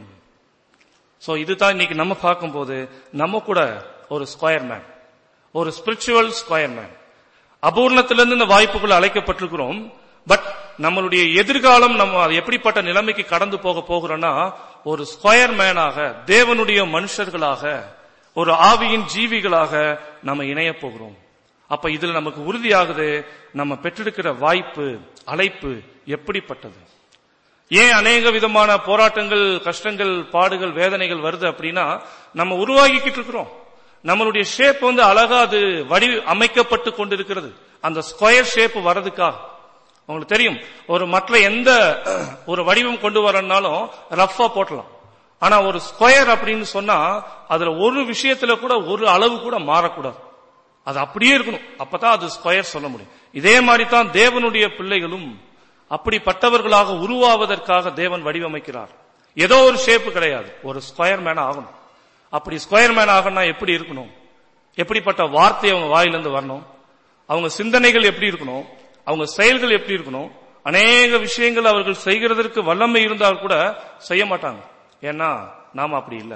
சோ இதுதான் இன்னைக்கு நம்ம பார்க்கும்போது நம்ம கூட ஒரு ஸ்கொயர் மேன் ஒரு ஸ்பிரிச்சுவல் ஸ்கொயர் மேன் அபூர்ணத்திலிருந்து இந்த வாய்ப்புகள் அழைக்கப்பட்டிருக்கிறோம் பட் நம்மளுடைய எதிர்காலம் நம்ம அது எப்படிப்பட்ட நிலைமைக்கு கடந்து போக போகிறோம்னா ஒரு ஸ்கொயர் மேனாக தேவனுடைய மனுஷர்களாக ஒரு ஆவியின் ஜீவிகளாக நம்ம இணைய போகிறோம் அப்ப இதுல நமக்கு உறுதியாகுது நம்ம பெற்றெடுக்கிற வாய்ப்பு அழைப்பு எப்படிப்பட்டது ஏன் அநேக விதமான போராட்டங்கள் கஷ்டங்கள் பாடுகள் வேதனைகள் வருது அப்படின்னா நம்ம உருவாக்கிக்கிட்டு இருக்கிறோம் நம்மளுடைய ஷேப் வந்து அழகா அது வடி அமைக்கப்பட்டு கொண்டிருக்கிறது அந்த ஸ்கொயர் ஷேப் வர்றதுக்காக உங்களுக்கு தெரியும் ஒரு மற்ற எந்த ஒரு வடிவம் கொண்டு வரனாலும் ரஃபா போட்டலாம் ஆனா ஒரு ஸ்கொயர் அப்படின்னு சொன்னா அதுல ஒரு விஷயத்துல கூட ஒரு அளவு கூட மாறக்கூடாது அது அப்படியே இருக்கணும் அப்பதான் அது ஸ்கொயர் சொல்ல முடியும் இதே மாதிரி தான் தேவனுடைய பிள்ளைகளும் அப்படிப்பட்டவர்களாக உருவாவதற்காக தேவன் வடிவமைக்கிறார் ஏதோ ஒரு ஷேப் கிடையாது ஒரு ஸ்கொயர் மேன் ஆகணும் அப்படி ஸ்கொயர் மேன் ஆகணும்னா எப்படி இருக்கணும் எப்படிப்பட்ட வார்த்தை அவங்க வாயிலிருந்து வரணும் அவங்க சிந்தனைகள் எப்படி இருக்கணும் அவங்க செயல்கள் எப்படி இருக்கணும் அநேக விஷயங்கள் அவர்கள் செய்கிறதற்கு வல்லமை இருந்தால் கூட செய்ய மாட்டாங்க ஏன்னா நாம அப்படி இல்ல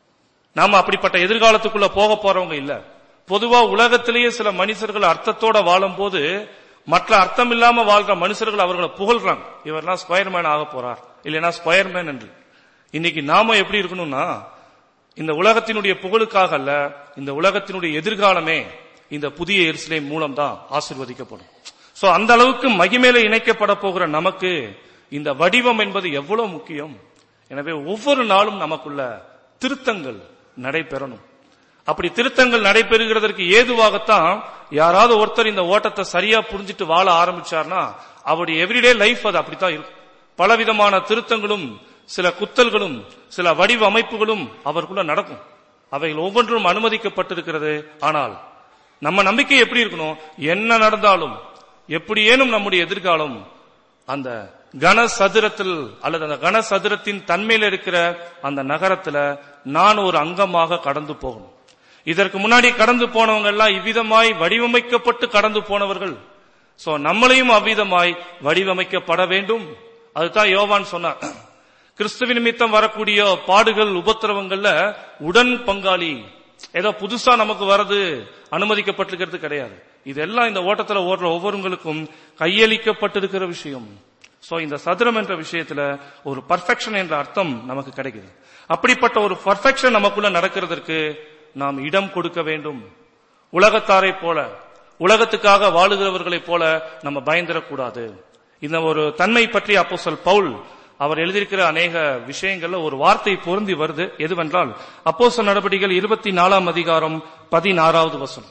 நாம அப்படிப்பட்ட எதிர்காலத்துக்குள்ள போக போறவங்க இல்ல பொதுவா உலகத்திலேயே சில மனுஷர்கள் அர்த்தத்தோட வாழும் போது மற்ற அர்த்தம் இல்லாம வாழ்ற மனுஷர்கள் அவர்களை புகழ்றாங்க இவரெல்லாம் ஸ்கொயர் மேன் ஆக போறார் இல்லைன்னா ஸ்கொயர் மேன் என்று இன்னைக்கு நாம எப்படி இருக்கணும்னா இந்த உலகத்தினுடைய புகழுக்காக அல்ல இந்த உலகத்தினுடைய எதிர்காலமே இந்த புதிய எருசலேம் மூலம் தான் ஆசிர்வதிக்கப்படும் சோ அந்த அளவுக்கு மகிமேல இணைக்கப்பட போகிற நமக்கு இந்த வடிவம் என்பது எவ்வளவு முக்கியம் எனவே ஒவ்வொரு நாளும் நமக்குள்ள திருத்தங்கள் நடைபெறணும் அப்படி திருத்தங்கள் நடைபெறுகிறதற்கு ஏதுவாகத்தான் யாராவது ஒருத்தர் இந்த ஓட்டத்தை சரியா புரிஞ்சிட்டு வாழ ஆரம்பிச்சார்னா அவருடைய எவ்ரிடே லைஃப் அது அப்படித்தான் இருக்கும் பலவிதமான திருத்தங்களும் சில குத்தல்களும் சில வடிவமைப்புகளும் அவருக்குள்ள நடக்கும் அவைகள் ஒவ்வொன்றும் அனுமதிக்கப்பட்டிருக்கிறது ஆனால் நம்ம நம்பிக்கை எப்படி இருக்கணும் என்ன நடந்தாலும் எப்படியேனும் நம்முடைய எதிர்காலம் அந்த கனசதுரத்தில் அல்லது அந்த கனசதுரத்தின் தன்மையில இருக்கிற அந்த நகரத்துல நான் ஒரு அங்கமாக கடந்து போகணும் இதற்கு முன்னாடி கடந்து போனவங்க எல்லாம் இவ்விதமாய் வடிவமைக்கப்பட்டு கடந்து போனவர்கள் சோ நம்மளையும் அவ்விதமாய் வடிவமைக்கப்பட வேண்டும் அதுதான் யோவான் சொன்னார் கிறிஸ்துவ நிமித்தம் வரக்கூடிய பாடுகள் உபத்திரவங்கள்ல உடன் பங்காளி ஏதோ புதுசா நமக்கு வர்றது அனுமதிக்கப்பட்டிருக்கிறது கிடையாது இதெல்லாம் இந்த ஓட்டத்துல ஓடுற ஒவ்வொருங்களுக்கும் கையளிக்கப்பட்டிருக்கிற விஷயம் சோ இந்த சதுரம் என்ற விஷயத்துல ஒரு பர்ஃபெக்ஷன் என்ற அர்த்தம் நமக்கு கிடைக்குது அப்படிப்பட்ட ஒரு பர்ஃபெக்ஷன் நமக்குள்ள நடக்கிறதற்கு நாம் இடம் கொடுக்க வேண்டும் உலகத்தாரை போல உலகத்துக்காக வாழுகிறவர்களைப் போல நம்ம பயந்துடக்கூடாது இந்த ஒரு தன்மை பற்றி அப்போ சொல் பவுல் அவர் எழுதியிருக்கிற அநேக விஷயங்கள்ல ஒரு வார்த்தை பொருந்தி வருது எதுவென்றால் அப்போச நடவடிக்கைகள் இருபத்தி நாலாம் அதிகாரம் பதினாறாவது வசனம்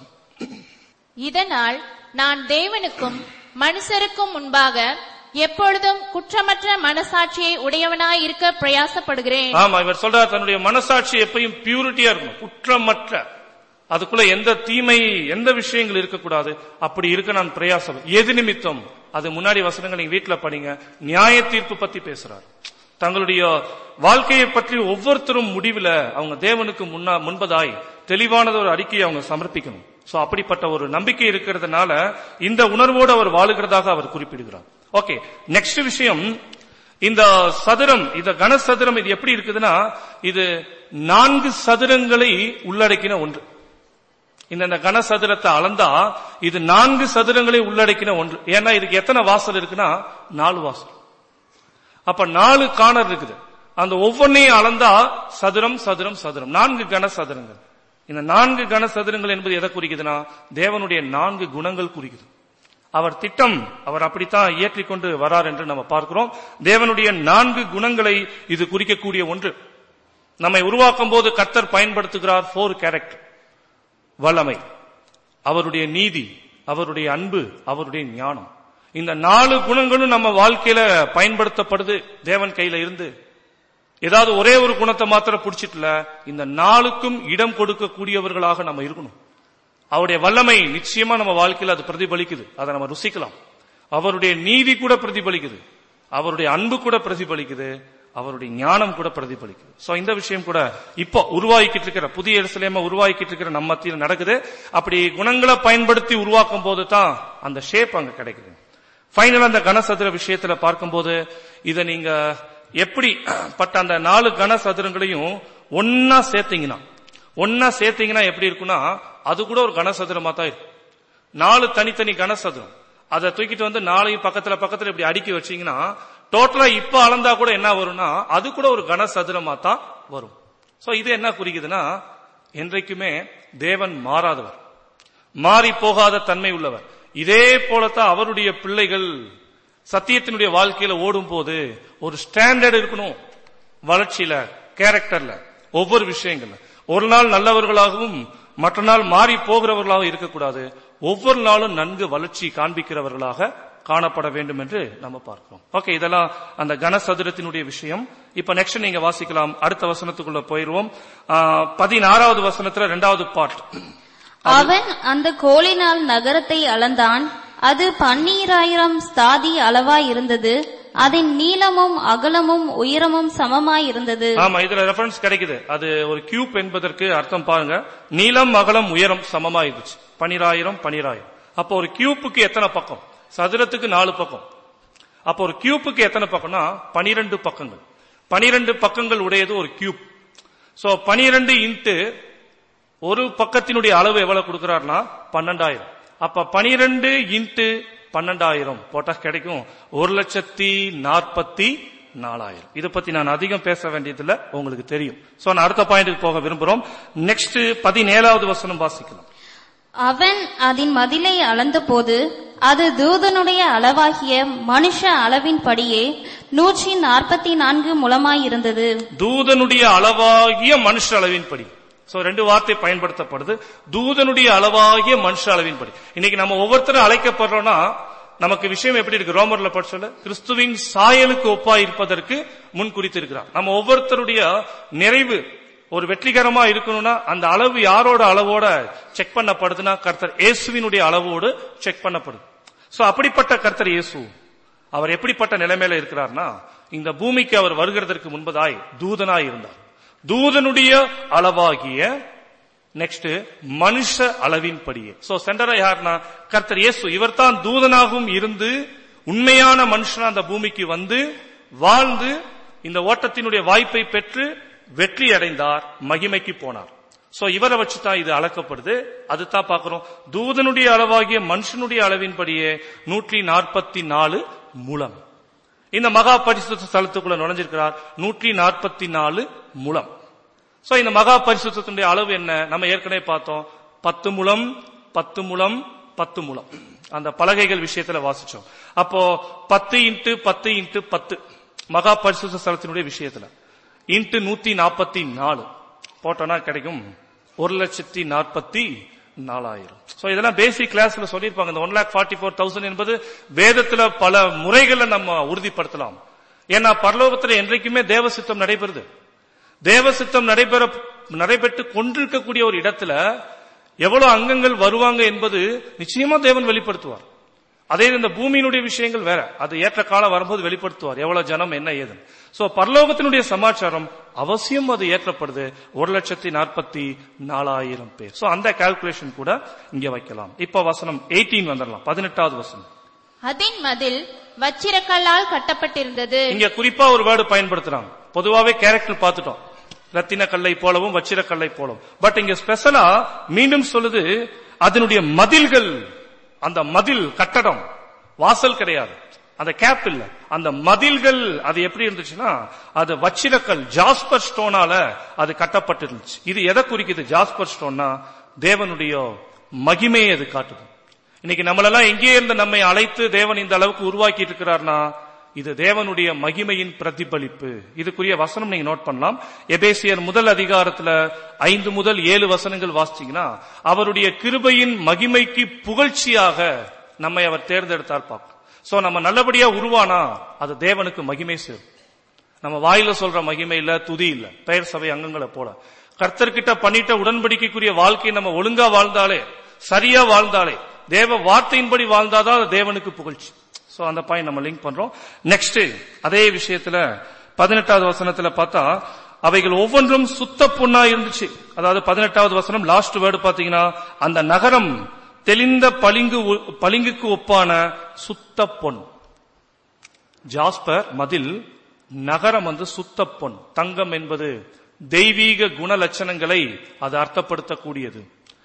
இதனால் நான் தேவனுக்கும் மனுஷருக்கும் முன்பாக எப்பொழுதும் குற்றமற்ற மனசாட்சியை உடையவனாய் இருக்க பிரயாசப்படுகிறேன் ஆமா இவர் சொல்றார் தன்னுடைய மனசாட்சி எப்பயும் பியூரிட்டியா இருக்கணும் குற்றமற்ற அதுக்குள்ள எந்த தீமை எந்த விஷயங்கள் இருக்கக்கூடாது அப்படி இருக்க நான் பிரயாசம் எது நிமித்தம் அது முன்னாடி வசனங்கள் நீங்க வீட்டுல படிங்க நியாய தீர்ப்பு பத்தி பேசுறார் தங்களுடைய வாழ்க்கையை பற்றி ஒவ்வொருத்தரும் முடிவுல அவங்க தேவனுக்கு முன்னா முன்பதாய் தெளிவானது ஒரு அறிக்கையை அவங்க சமர்ப்பிக்கணும் சோ அப்படிப்பட்ட ஒரு நம்பிக்கை இருக்கிறதுனால இந்த உணர்வோடு அவர் வாழுகிறதாக அவர் குறிப்பிடுகிறார் ஓகே நெக்ஸ்ட் விஷயம் இந்த சதுரம் இந்த கனசதுரம் இது எப்படி இருக்குதுன்னா இது நான்கு சதுரங்களை உள்ளடக்கின ஒன்று இந்த இந்த கனசதுரத்தை அளந்தா இது நான்கு சதுரங்களை உள்ளடக்கின ஒன்று ஏன்னா இதுக்கு எத்தனை வாசல் இருக்குன்னா நாலு வாசல் அப்ப நாலு காணர் இருக்குது அந்த ஒவ்வொன்னையும் அளந்தா சதுரம் சதுரம் சதுரம் நான்கு கனசதுரங்கள் இந்த நான்கு கனசதுரங்கள் என்பது எதை குறிக்குதுன்னா தேவனுடைய நான்கு குணங்கள் குறிக்குது அவர் திட்டம் அவர் அப்படித்தான் இயற்றிக்கொண்டு வரார் என்று நம்ம பார்க்கிறோம் தேவனுடைய நான்கு குணங்களை இது குறிக்கக்கூடிய ஒன்று நம்மை உருவாக்கும் போது கர்த்தர் பயன்படுத்துகிறார் போர் கேரக்டர் வல்லமை அவருடைய நீதி அவருடைய அன்பு அவருடைய ஞானம் இந்த நாலு குணங்களும் நம்ம வாழ்க்கையில பயன்படுத்தப்படுது தேவன் கையில இருந்து ஏதாவது ஒரே ஒரு குணத்தை மாத்திரம் பிடிச்சிட்டுல இந்த நாளுக்கும் இடம் கொடுக்கக்கூடியவர்களாக நம்ம இருக்கணும் அவருடைய வல்லமை நிச்சயமா நம்ம வாழ்க்கையில அது பிரதிபலிக்குது அதை நம்ம ருசிக்கலாம் அவருடைய நீதி கூட பிரதிபலிக்குது அவருடைய அன்பு கூட பிரதிபலிக்குது அவருடைய ஞானம் கூட பிரதிபலிக்குது சோ இந்த விஷயம் கூட இப்போ உருவாக்கிட்டு இருக்கிற புதிய எருசலேமா உருவாக்கிட்டு இருக்கிற நம்ம மத்தியில் நடக்குது அப்படி குணங்களை பயன்படுத்தி உருவாக்கும் போது தான் அந்த ஷேப் அங்க கிடைக்குது ஃபைனல் அந்த கனசதுர விஷயத்துல பார்க்கும்போது இதை நீங்க எப்படி பட்ட அந்த நாலு கனசதுரங்களையும் ஒன்னா சேர்த்தீங்கன்னா ஒன்னா சேர்த்தீங்கன்னா எப்படி இருக்கும்னா அது கூட ஒரு கனசதுரமா தான் இருக்கும் நாலு தனித்தனி கனசதுரம் அதை தூக்கிட்டு வந்து நாளையும் பக்கத்துல பக்கத்துல இப்படி அடுக்கி வச்சீங்கன்னா டோட்டலா இப்ப அளந்தா கூட என்ன வரும்னா அது கூட ஒரு கனசதுரமா தான் வரும் சோ இது என்ன குறிக்குதுன்னா என்றைக்குமே தேவன் மாறாதவர் மாறி போகாத தன்மை உள்ளவர் இதே போலத்தான் அவருடைய பிள்ளைகள் சத்தியத்தினுடைய வாழ்க்கையில ஓடும் போது ஒரு ஸ்டாண்டர்ட் இருக்கணும் வளர்ச்சியில கேரக்டர்ல ஒவ்வொரு விஷயங்கள்ல ஒரு நாள் நல்லவர்களாகவும் மற்ற நாள் மாறி போகிறவர்களாகவும் இருக்கக்கூடாது ஒவ்வொரு நாளும் நன்கு வளர்ச்சி காண்பிக்கிறவர்களாக காணப்பட வேண்டும் என்று நம்ம பார்க்கிறோம் ஓகே இதெல்லாம் அந்த கனசதுரத்தினுடைய விஷயம் இப்ப நெக்ஸ்ட் நீங்க வாசிக்கலாம் அடுத்த வசனத்துக்குள்ள போயிருவோம் ஆ, பதினாறாவது வசனத்துல ரெண்டாவது பார்ட் அவன் அந்த கோலினால் நகரத்தை அளந்தான் அது பன்னீராயிரம் ஸ்தாதி அளவாய் இருந்தது அதன் நீளமும் அகலமும் உயரமும் சமமாய் இருந்தது ஆமா இதுல ரெஃபரன்ஸ் கிடைக்குது அது ஒரு கியூப் என்பதற்கு அர்த்தம் பாருங்க நீளம் அகலம் உயரம் சமமா இருந்துச்சு பனிராயிரம் பனிராயிரம் அப்போ ஒரு கியூப்புக்கு எத்தனை பக்கம் சதுரத்துக்கு நாலு பக்கம் அப்போ ஒரு கியூப்புக்கு எத்தனை பக்கம்னா பனிரெண்டு பக்கங்கள் பனிரெண்டு பக்கங்கள் உடையது ஒரு கியூப் சோ பனிரெண்டு இன்ட்டு ஒரு பக்கத்தினுடைய அளவு எவ்வளவு கொடுக்கிறார்னா பன்னெண்டாயிரம் அப்ப பனிரெண்டு இன்ட்டு பன்னெண்டாயிரம் போட்டா கிடைக்கும் ஒரு லட்சத்தி நாற்பத்தி நாலாயிரம் இதை பத்தி நான் அதிகம் பேச வேண்டியதில்ல உங்களுக்கு தெரியும் சோ நான் அடுத்த பாயிண்ட்டுக்கு போக விரும்புறோம் நெக்ஸ்ட் பதினேழாவது வசனம் வாசிக்கலாம் அவன் அதன் மதிலை அளந்தபோது அது தூதனுடைய அளவாகிய மனுஷ அளவின்படியே நூற்றி நாற்பத்தி நான்கு முழமாயிருந்தது தூதனுடைய அளவாகிய மனுஷ அளவின்படி சோ ரெண்டு வார்த்தை பயன்படுத்தப்படுது தூதனுடைய அளவாகிய மனுஷ அளவின்படி இன்னைக்கு நம்ம ஒவ்வொருத்தரும் அழைக்கப்படுறோம்னா நமக்கு விஷயம் எப்படி இருக்கு ரோமர்ல படிச்சல கிறிஸ்துவின் சாயலுக்கு ஒப்பா இருப்பதற்கு முன் குறித்திருக்கிறார் நம்ம ஒவ்வொருத்தருடைய நிறைவு ஒரு வெற்றிகரமா இருக்கணும்னா அந்த அளவு யாரோட அளவோட செக் பண்ணப்படுதுன்னா கர்த்தர் இயேசுவினுடைய அளவோடு செக் பண்ணப்படுது சோ அப்படிப்பட்ட கர்த்தர் இயேசு அவர் எப்படிப்பட்ட நிலைமையில இருக்கிறார்னா இந்த பூமிக்கு அவர் வருகிறதற்கு முன்பதாய் தூதனாய் இருந்தார் தூதனுடைய அளவாகிய நெக்ஸ்ட் மனுஷ அளவின்படியே சோ சென்டரா யாருன்னா கர்த்தர் இயேசு இவர்தான் தூதனாகவும் இருந்து உண்மையான மனுஷனா அந்த பூமிக்கு வந்து வாழ்ந்து இந்த ஓட்டத்தினுடைய வாய்ப்பை பெற்று வெற்றி அடைந்தார் மகிமைக்கு போனார் சோ இவரை வச்சு தான் இது அளக்கப்படுது அதுதான் பார்க்கிறோம் தூதனுடைய அளவாகிய மனுஷனுடைய அளவின்படியே நூற்றி நாற்பத்தி நாலு முழம் இந்த மகா பரிசுத்த ஸ்தலத்துக்குள்ள நுழைஞ்சிருக்கிறார் நூற்றி நாற்பத்தி நாலு முழம் சோ இந்த மகா பரிசுத்தத்தினுடைய அளவு என்ன நம்ம ஏற்கனவே பார்த்தோம் பத்து முழம் பத்து முழம் பத்து முழம் அந்த பலகைகள் விஷயத்துல வாசிச்சோம் அப்போ பத்து இன்ட்டு பத்து இன்ட்டு பத்து மகா பரிசுத்த ஸ்தலத்தினுடைய விஷயத்துல இன்ட்டு நூத்தி நாற்பத்தி நாலு போட்டோம்னா கிடைக்கும் ஒரு லட்சத்தி நாற்பத்தி நாலாயிரம் சோ இதெல்லாம் பேசிக் கிளாஸ்ல சொல்லியிருப்பாங்க இந்த one lakh forty four thousand என்பது வேதத்துல பல முறைகளை நம்ம உறுதிப்படுத்தலாம் ஏன்னா பரலோகத்துல என்றைக்குமே தேவ சித்தம் நடைபெறுது தேவ சித்தம் நடைபெற நடைபெற்று கொண்டிருக்கக்கூடிய ஒரு இடத்துல எவ்வளவு அங்கங்கள் வருவாங்க என்பது நிச்சயமா தேவன் வெளிப்படுத்துவார் அதே இந்த பூமியினுடைய விஷயங்கள் வேற அது ஏற்ற காலம் வரும்போது வெளிப்படுத்துவார் எவ்வளவு ஜனம் என்ன ஏதுன்னு சோ பரலோகத்தினுடைய சமாச்சாரம் அவசியம் அது ஏற்றப்படுது ஒரு லட்சத்தி நாற்பத்தி நாலாயிரம் பேர் சோ அந்த கால்குலேஷன் கூட இங்க வைக்கலாம் இப்ப வசனம் எயிட்டீன் வந்துடலாம் பதினெட்டாவது வசனம் அதின் மதில் வச்சிரக்கல்லால் கட்டப்பட்டிருந்தது இங்க குறிப்பா ஒரு வேர்டு பயன்படுத்துறாங்க பொதுவாவே கேரக்டர் பார்த்துட்டோம் ரத்தின கல்லை போலவும் வச்சிர கல்லை போலவும் பட் இங்க ஸ்பெஷலா மீண்டும் சொல்லுது அதனுடைய மதில்கள் அந்த மதில் கட்டடம் வாசல் கிடையாது அந்த கேப் இல்ல அந்த மதில்கள் அது எப்படி இருந்துச்சுன்னா அது வச்சிரக்கல் ஜாஸ்பர் ஸ்டோனால அது கட்டப்பட்டிருந்துச்சு இது எதை குறிக்குது ஜாஸ்பர் ஸ்டோன்னா தேவனுடைய மகிமையை அது காட்டுது இன்னைக்கு நம்மளெல்லாம் எங்கே இருந்து நம்மை அழைத்து தேவன் இந்த அளவுக்கு உருவாக்கி இருக்கிறார்னா இது தேவனுடைய மகிமையின் பிரதிபலிப்பு இதுக்குரிய வசனம் நீங்க நோட் பண்ணலாம் எபேசியர் முதல் அதிகாரத்துல ஐந்து முதல் ஏழு வசனங்கள் வாசிச்சீங்கன்னா அவருடைய கிருபையின் மகிமைக்கு புகழ்ச்சியாக நம்மை அவர் தேர்ந்தெடுத்தார் பார்க்கும் சோ நம்ம நல்லபடியா உருவானா அது தேவனுக்கு மகிமை சேரும் நம்ம வாயில சொல்ற மகிமை இல்ல துதி இல்ல பெயர் சபை அங்கங்களை போல கர்த்தர்கிட்ட பண்ணிட்ட உடன்படிக்கைக்குரிய வாழ்க்கையை நம்ம ஒழுங்கா வாழ்ந்தாலே சரியா வாழ்ந்தாலே தேவ வார்த்தையின்படி வாழ்ந்தாதான் அது தேவனுக்கு புகழ்ச்சி சோ அந்த பாயிண்ட் நம்ம லிங்க் பண்றோம் நெக்ஸ்ட் அதே விஷயத்துல பதினெட்டாவது வசனத்துல பார்த்தா அவைகள் ஒவ்வொன்றும் சுத்த பொண்ணா இருந்துச்சு அதாவது பதினெட்டாவது வசனம் லாஸ்ட் வேர்டு பாத்தீங்கன்னா அந்த நகரம் தெளிந்த பளிங்கு பளிங்குக்கு ஒப்பான சுத்த பொன் ஜாஸ்பர் மதில் நகரம் வந்து சுத்த பொன் தங்கம் என்பது தெய்வீக குண லட்சணங்களை அது அர்த்தப்படுத்தக்கூடியது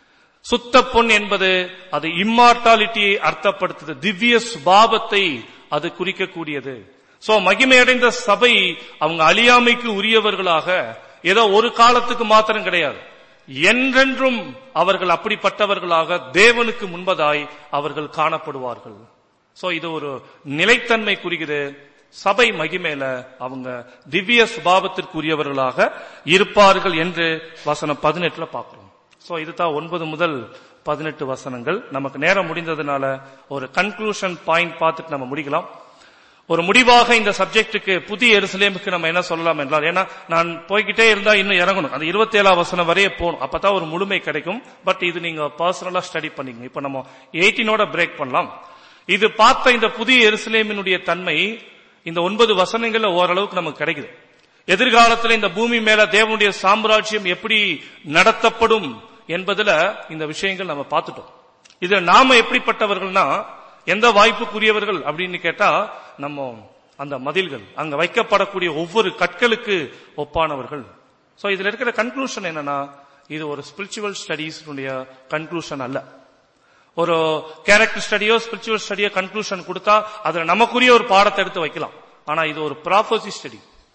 சுத்த பொன் என்பது அது இம்மார்டாலிட்டியை அர்த்தப்படுத்துது திவ்ய சுபாவத்தை அது குறிக்கக்கூடியது சோ மகிமையடைந்த சபை அவங்க அழியாமைக்கு உரியவர்களாக ஏதோ ஒரு காலத்துக்கு மாத்திரம் கிடையாது என்றென்றும் அவர்கள் அப்படிப்பட்டவர்களாக தேவனுக்கு முன்பதாய் அவர்கள் காணப்படுவார்கள் சோ இது ஒரு நிலைத்தன்மை குறிக்குது சபை மகிமையில அவங்க திவ்ய சுபாவத்திற்குரியவர்களாக இருப்பார்கள் என்று வசனம் பதினெட்டுல பார்க்கிறோம் சோ இதுதான் ஒன்பது முதல் பதினெட்டு வசனங்கள் நமக்கு நேரம் முடிந்ததுனால ஒரு கன்க்ளூஷன் பாயிண்ட் பார்த்துட்டு நம்ம முடிக்கலாம் ஒரு முடிவாக இந்த சப்ஜெக்டுக்கு புதிய எருசலேமுக்கு நம்ம என்ன சொல்லலாம் என்றால் ஏன்னா நான் போய்கிட்டே இருந்தா இன்னும் இறங்கணும் அந்த இருபத்தி ஏழாம் வசனம் வரைய போகணும் அப்பதான் ஒரு முழுமை கிடைக்கும் பட் இது நீங்க பர்சனலா ஸ்டடி பண்ணிக்கங்க இப்ப நம்ம எயிட்டீனோட பிரேக் பண்ணலாம் இது பார்த்த இந்த புதிய எருசலேமினுடைய தன்மை இந்த ஒன்பது வசனங்கள்ல ஓரளவுக்கு நமக்கு கிடைக்குது எதிர்காலத்தில் இந்த பூமி மேல தேவனுடைய சாம்ராஜ்யம் எப்படி நடத்தப்படும் என்பதுல இந்த விஷயங்கள் நம்ம பார்த்துட்டோம் இதுல நாம எப்படிப்பட்டவர்கள்னா எந்த வாய்ப்புக்குரியவர்கள் அப்படின்னு கேட்டா நம்ம அந்த மதில்கள் அங்க வைக்கப்படக்கூடிய ஒவ்வொரு கற்களுக்கு ஒப்பானவர்கள் சோ இதுல இருக்கிற கன்க்ளூஷன் என்னன்னா இது ஒரு ஸ்பிரிச்சுவல் ஸ்டடீஸ் கன்க்ளூஷன் அல்ல ஒரு கேரக்டர் ஸ்டடியோ ஸ்பிரிச்சுவல் ஸ்டடியோ கன்க்ளூஷன் கொடுத்தா அதுல நமக்குரிய ஒரு பாடத்தை எடுத்து வைக்கலாம் ஆனா இது ஒரு ப்ராஃபசி ஸ்டடி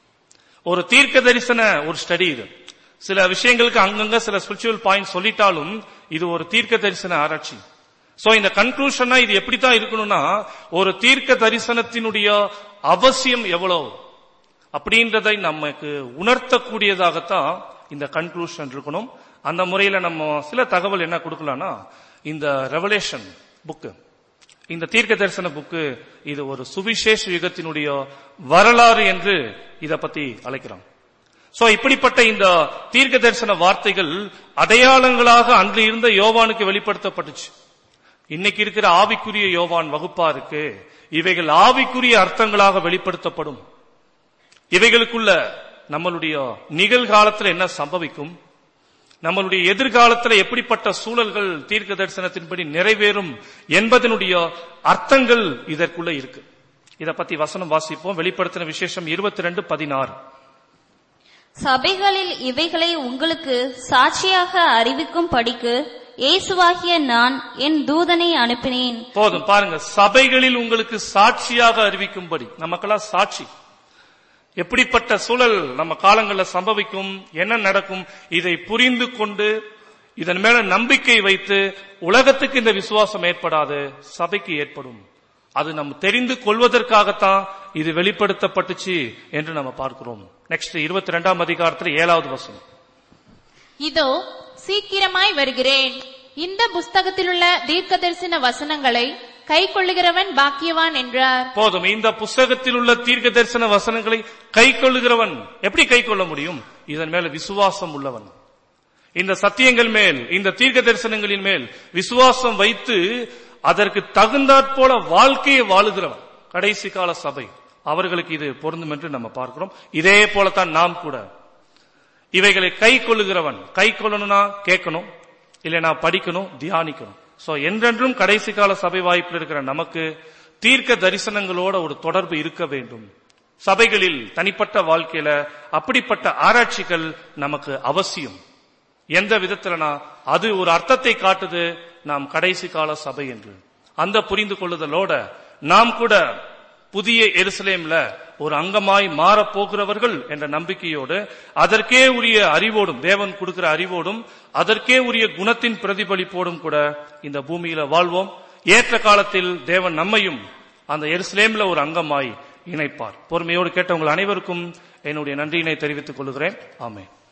ஒரு தீர்க்க தரிசன ஒரு ஸ்டடி இது சில விஷயங்களுக்கு அங்கங்க சில ஸ்பிரிச்சுவல் பாயிண்ட் சொல்லிட்டாலும் இது ஒரு தீர்க்க தரிசன ஆராய்ச்சி சோ இந்த கன்க்ளூஷனா இது எப்படித்தான் இருக்கணும்னா ஒரு தீர்க்க தரிசனத்தினுடைய அவசியம் எவ்வளவு அப்படின்றதை நமக்கு உணர்த்தக்கூடியதாகத்தான் இந்த கன்க்ளூஷன் இருக்கணும் அந்த முறையில நம்ம சில தகவல் என்ன கொடுக்கலாம்னா இந்த ரெவலேஷன் புக்கு இந்த தீர்க்க தரிசன புக்கு இது ஒரு சுவிசேஷ யுகத்தினுடைய வரலாறு என்று இத பத்தி அழைக்கிறோம் சோ இப்படிப்பட்ட இந்த தீர்க்க தரிசன வார்த்தைகள் அடையாளங்களாக அன்று இருந்த யோவானுக்கு வெளிப்படுத்தப்பட்டுச்சு இன்னைக்கு இருக்கிற ஆவிக்குரிய யோவான் வகுப்பா இருக்கு இவைகள் ஆவிக்குரிய அர்த்தங்களாக வெளிப்படுத்தப்படும் இவைகளுக்குள்ள நம்மளுடைய நிகழ்காலத்தில் என்ன சம்பவிக்கும் நம்மளுடைய எதிர்காலத்தில் எப்படிப்பட்ட சூழல்கள் தீர்க்க தரிசனத்தின்படி நிறைவேறும் என்பதனுடைய அர்த்தங்கள் இதற்குள்ள இருக்கு இத பத்தி வசனம் வாசிப்போம் வெளிப்படுத்தின விசேஷம் இருபத்தி ரெண்டு பதினாறு சபைகளில் இவைகளை உங்களுக்கு சாட்சியாக அறிவிக்கும் படிக்கு இயேசுவாகிய நான் என் தூதனை அனுப்பினேன் போதும் பாருங்க சபைகளில் உங்களுக்கு சாட்சியாக அறிவிக்கும்படி நமக்கெல்லாம் சாட்சி எப்படிப்பட்ட சூழல் நம்ம காலங்களில் சம்பவிக்கும் என்ன நடக்கும் இதை புரிந்து கொண்டு இதன் மேல நம்பிக்கை வைத்து உலகத்துக்கு இந்த விசுவாசம் ஏற்படாது சபைக்கு ஏற்படும் அது நம்ம தெரிந்து கொள்வதற்காகத்தான் இது வெளிப்படுத்தப்பட்டுச்சு என்று நம்ம பார்க்கிறோம் நெக்ஸ்ட் இருபத்தி ரெண்டாம் அதிகாரத்தில் ஏழாவது வசனம் இதோ சீக்கிரமாய் வருகிறேன் இந்த புஸ்தகத்திலுள்ள தீர்க்கதரிசன வசனங்களை கை கொள்ளுகிறவன் பாக்கியவான் என்றார் போதும் இந்த புஸ்தகத்தில் உள்ள தீர்க்க தரிசன வசனங்களை கை கொள்ளுகிறவன் எப்படி கை கொள்ள முடியும் இதன் மேல விசுவாசம் உள்ளவன் இந்த சத்தியங்கள் மேல் இந்த தீர்க்க தரிசனங்களின் மேல் விசுவாசம் வைத்து அதற்கு தகுந்தாற்போல வாழ்க்கையை வாழுகிறவன் கடைசி கால சபை அவர்களுக்கு இது பொருந்தும் என்று நம்ம பார்க்கிறோம் இதே போலத்தான் நாம் கூட இவைகளை கை கொள்ளுகிறவன் கை கொள்ளணும்னா கேட்கணும் இல்லைனா படிக்கணும் தியானிக்கணும் சோ என்றென்றும் கடைசி கால சபை வாய்ப்பில் இருக்கிற நமக்கு தீர்க்க தரிசனங்களோட ஒரு தொடர்பு இருக்க வேண்டும் சபைகளில் தனிப்பட்ட வாழ்க்கையில அப்படிப்பட்ட ஆராய்ச்சிகள் நமக்கு அவசியம் எந்த விதத்திலனா அது ஒரு அர்த்தத்தை காட்டுது நாம் கடைசி கால சபை என்று அந்த புரிந்து கொள்ளுதலோட நாம் கூட புதிய எருசலேம்ல ஒரு அங்கமாய் மாறப் போகிறவர்கள் என்ற நம்பிக்கையோடு அதற்கே உரிய அறிவோடும் தேவன் கொடுக்கிற அறிவோடும் அதற்கே உரிய குணத்தின் பிரதிபலிப்போடும் கூட இந்த பூமியில வாழ்வோம் ஏற்ற காலத்தில் தேவன் நம்மையும் அந்த எருசலேம்ல ஒரு அங்கமாய் இணைப்பார் பொறுமையோடு கேட்டவங்கள் அனைவருக்கும் என்னுடைய நன்றியினை தெரிவித்துக் கொள்கிறேன் ஆமென்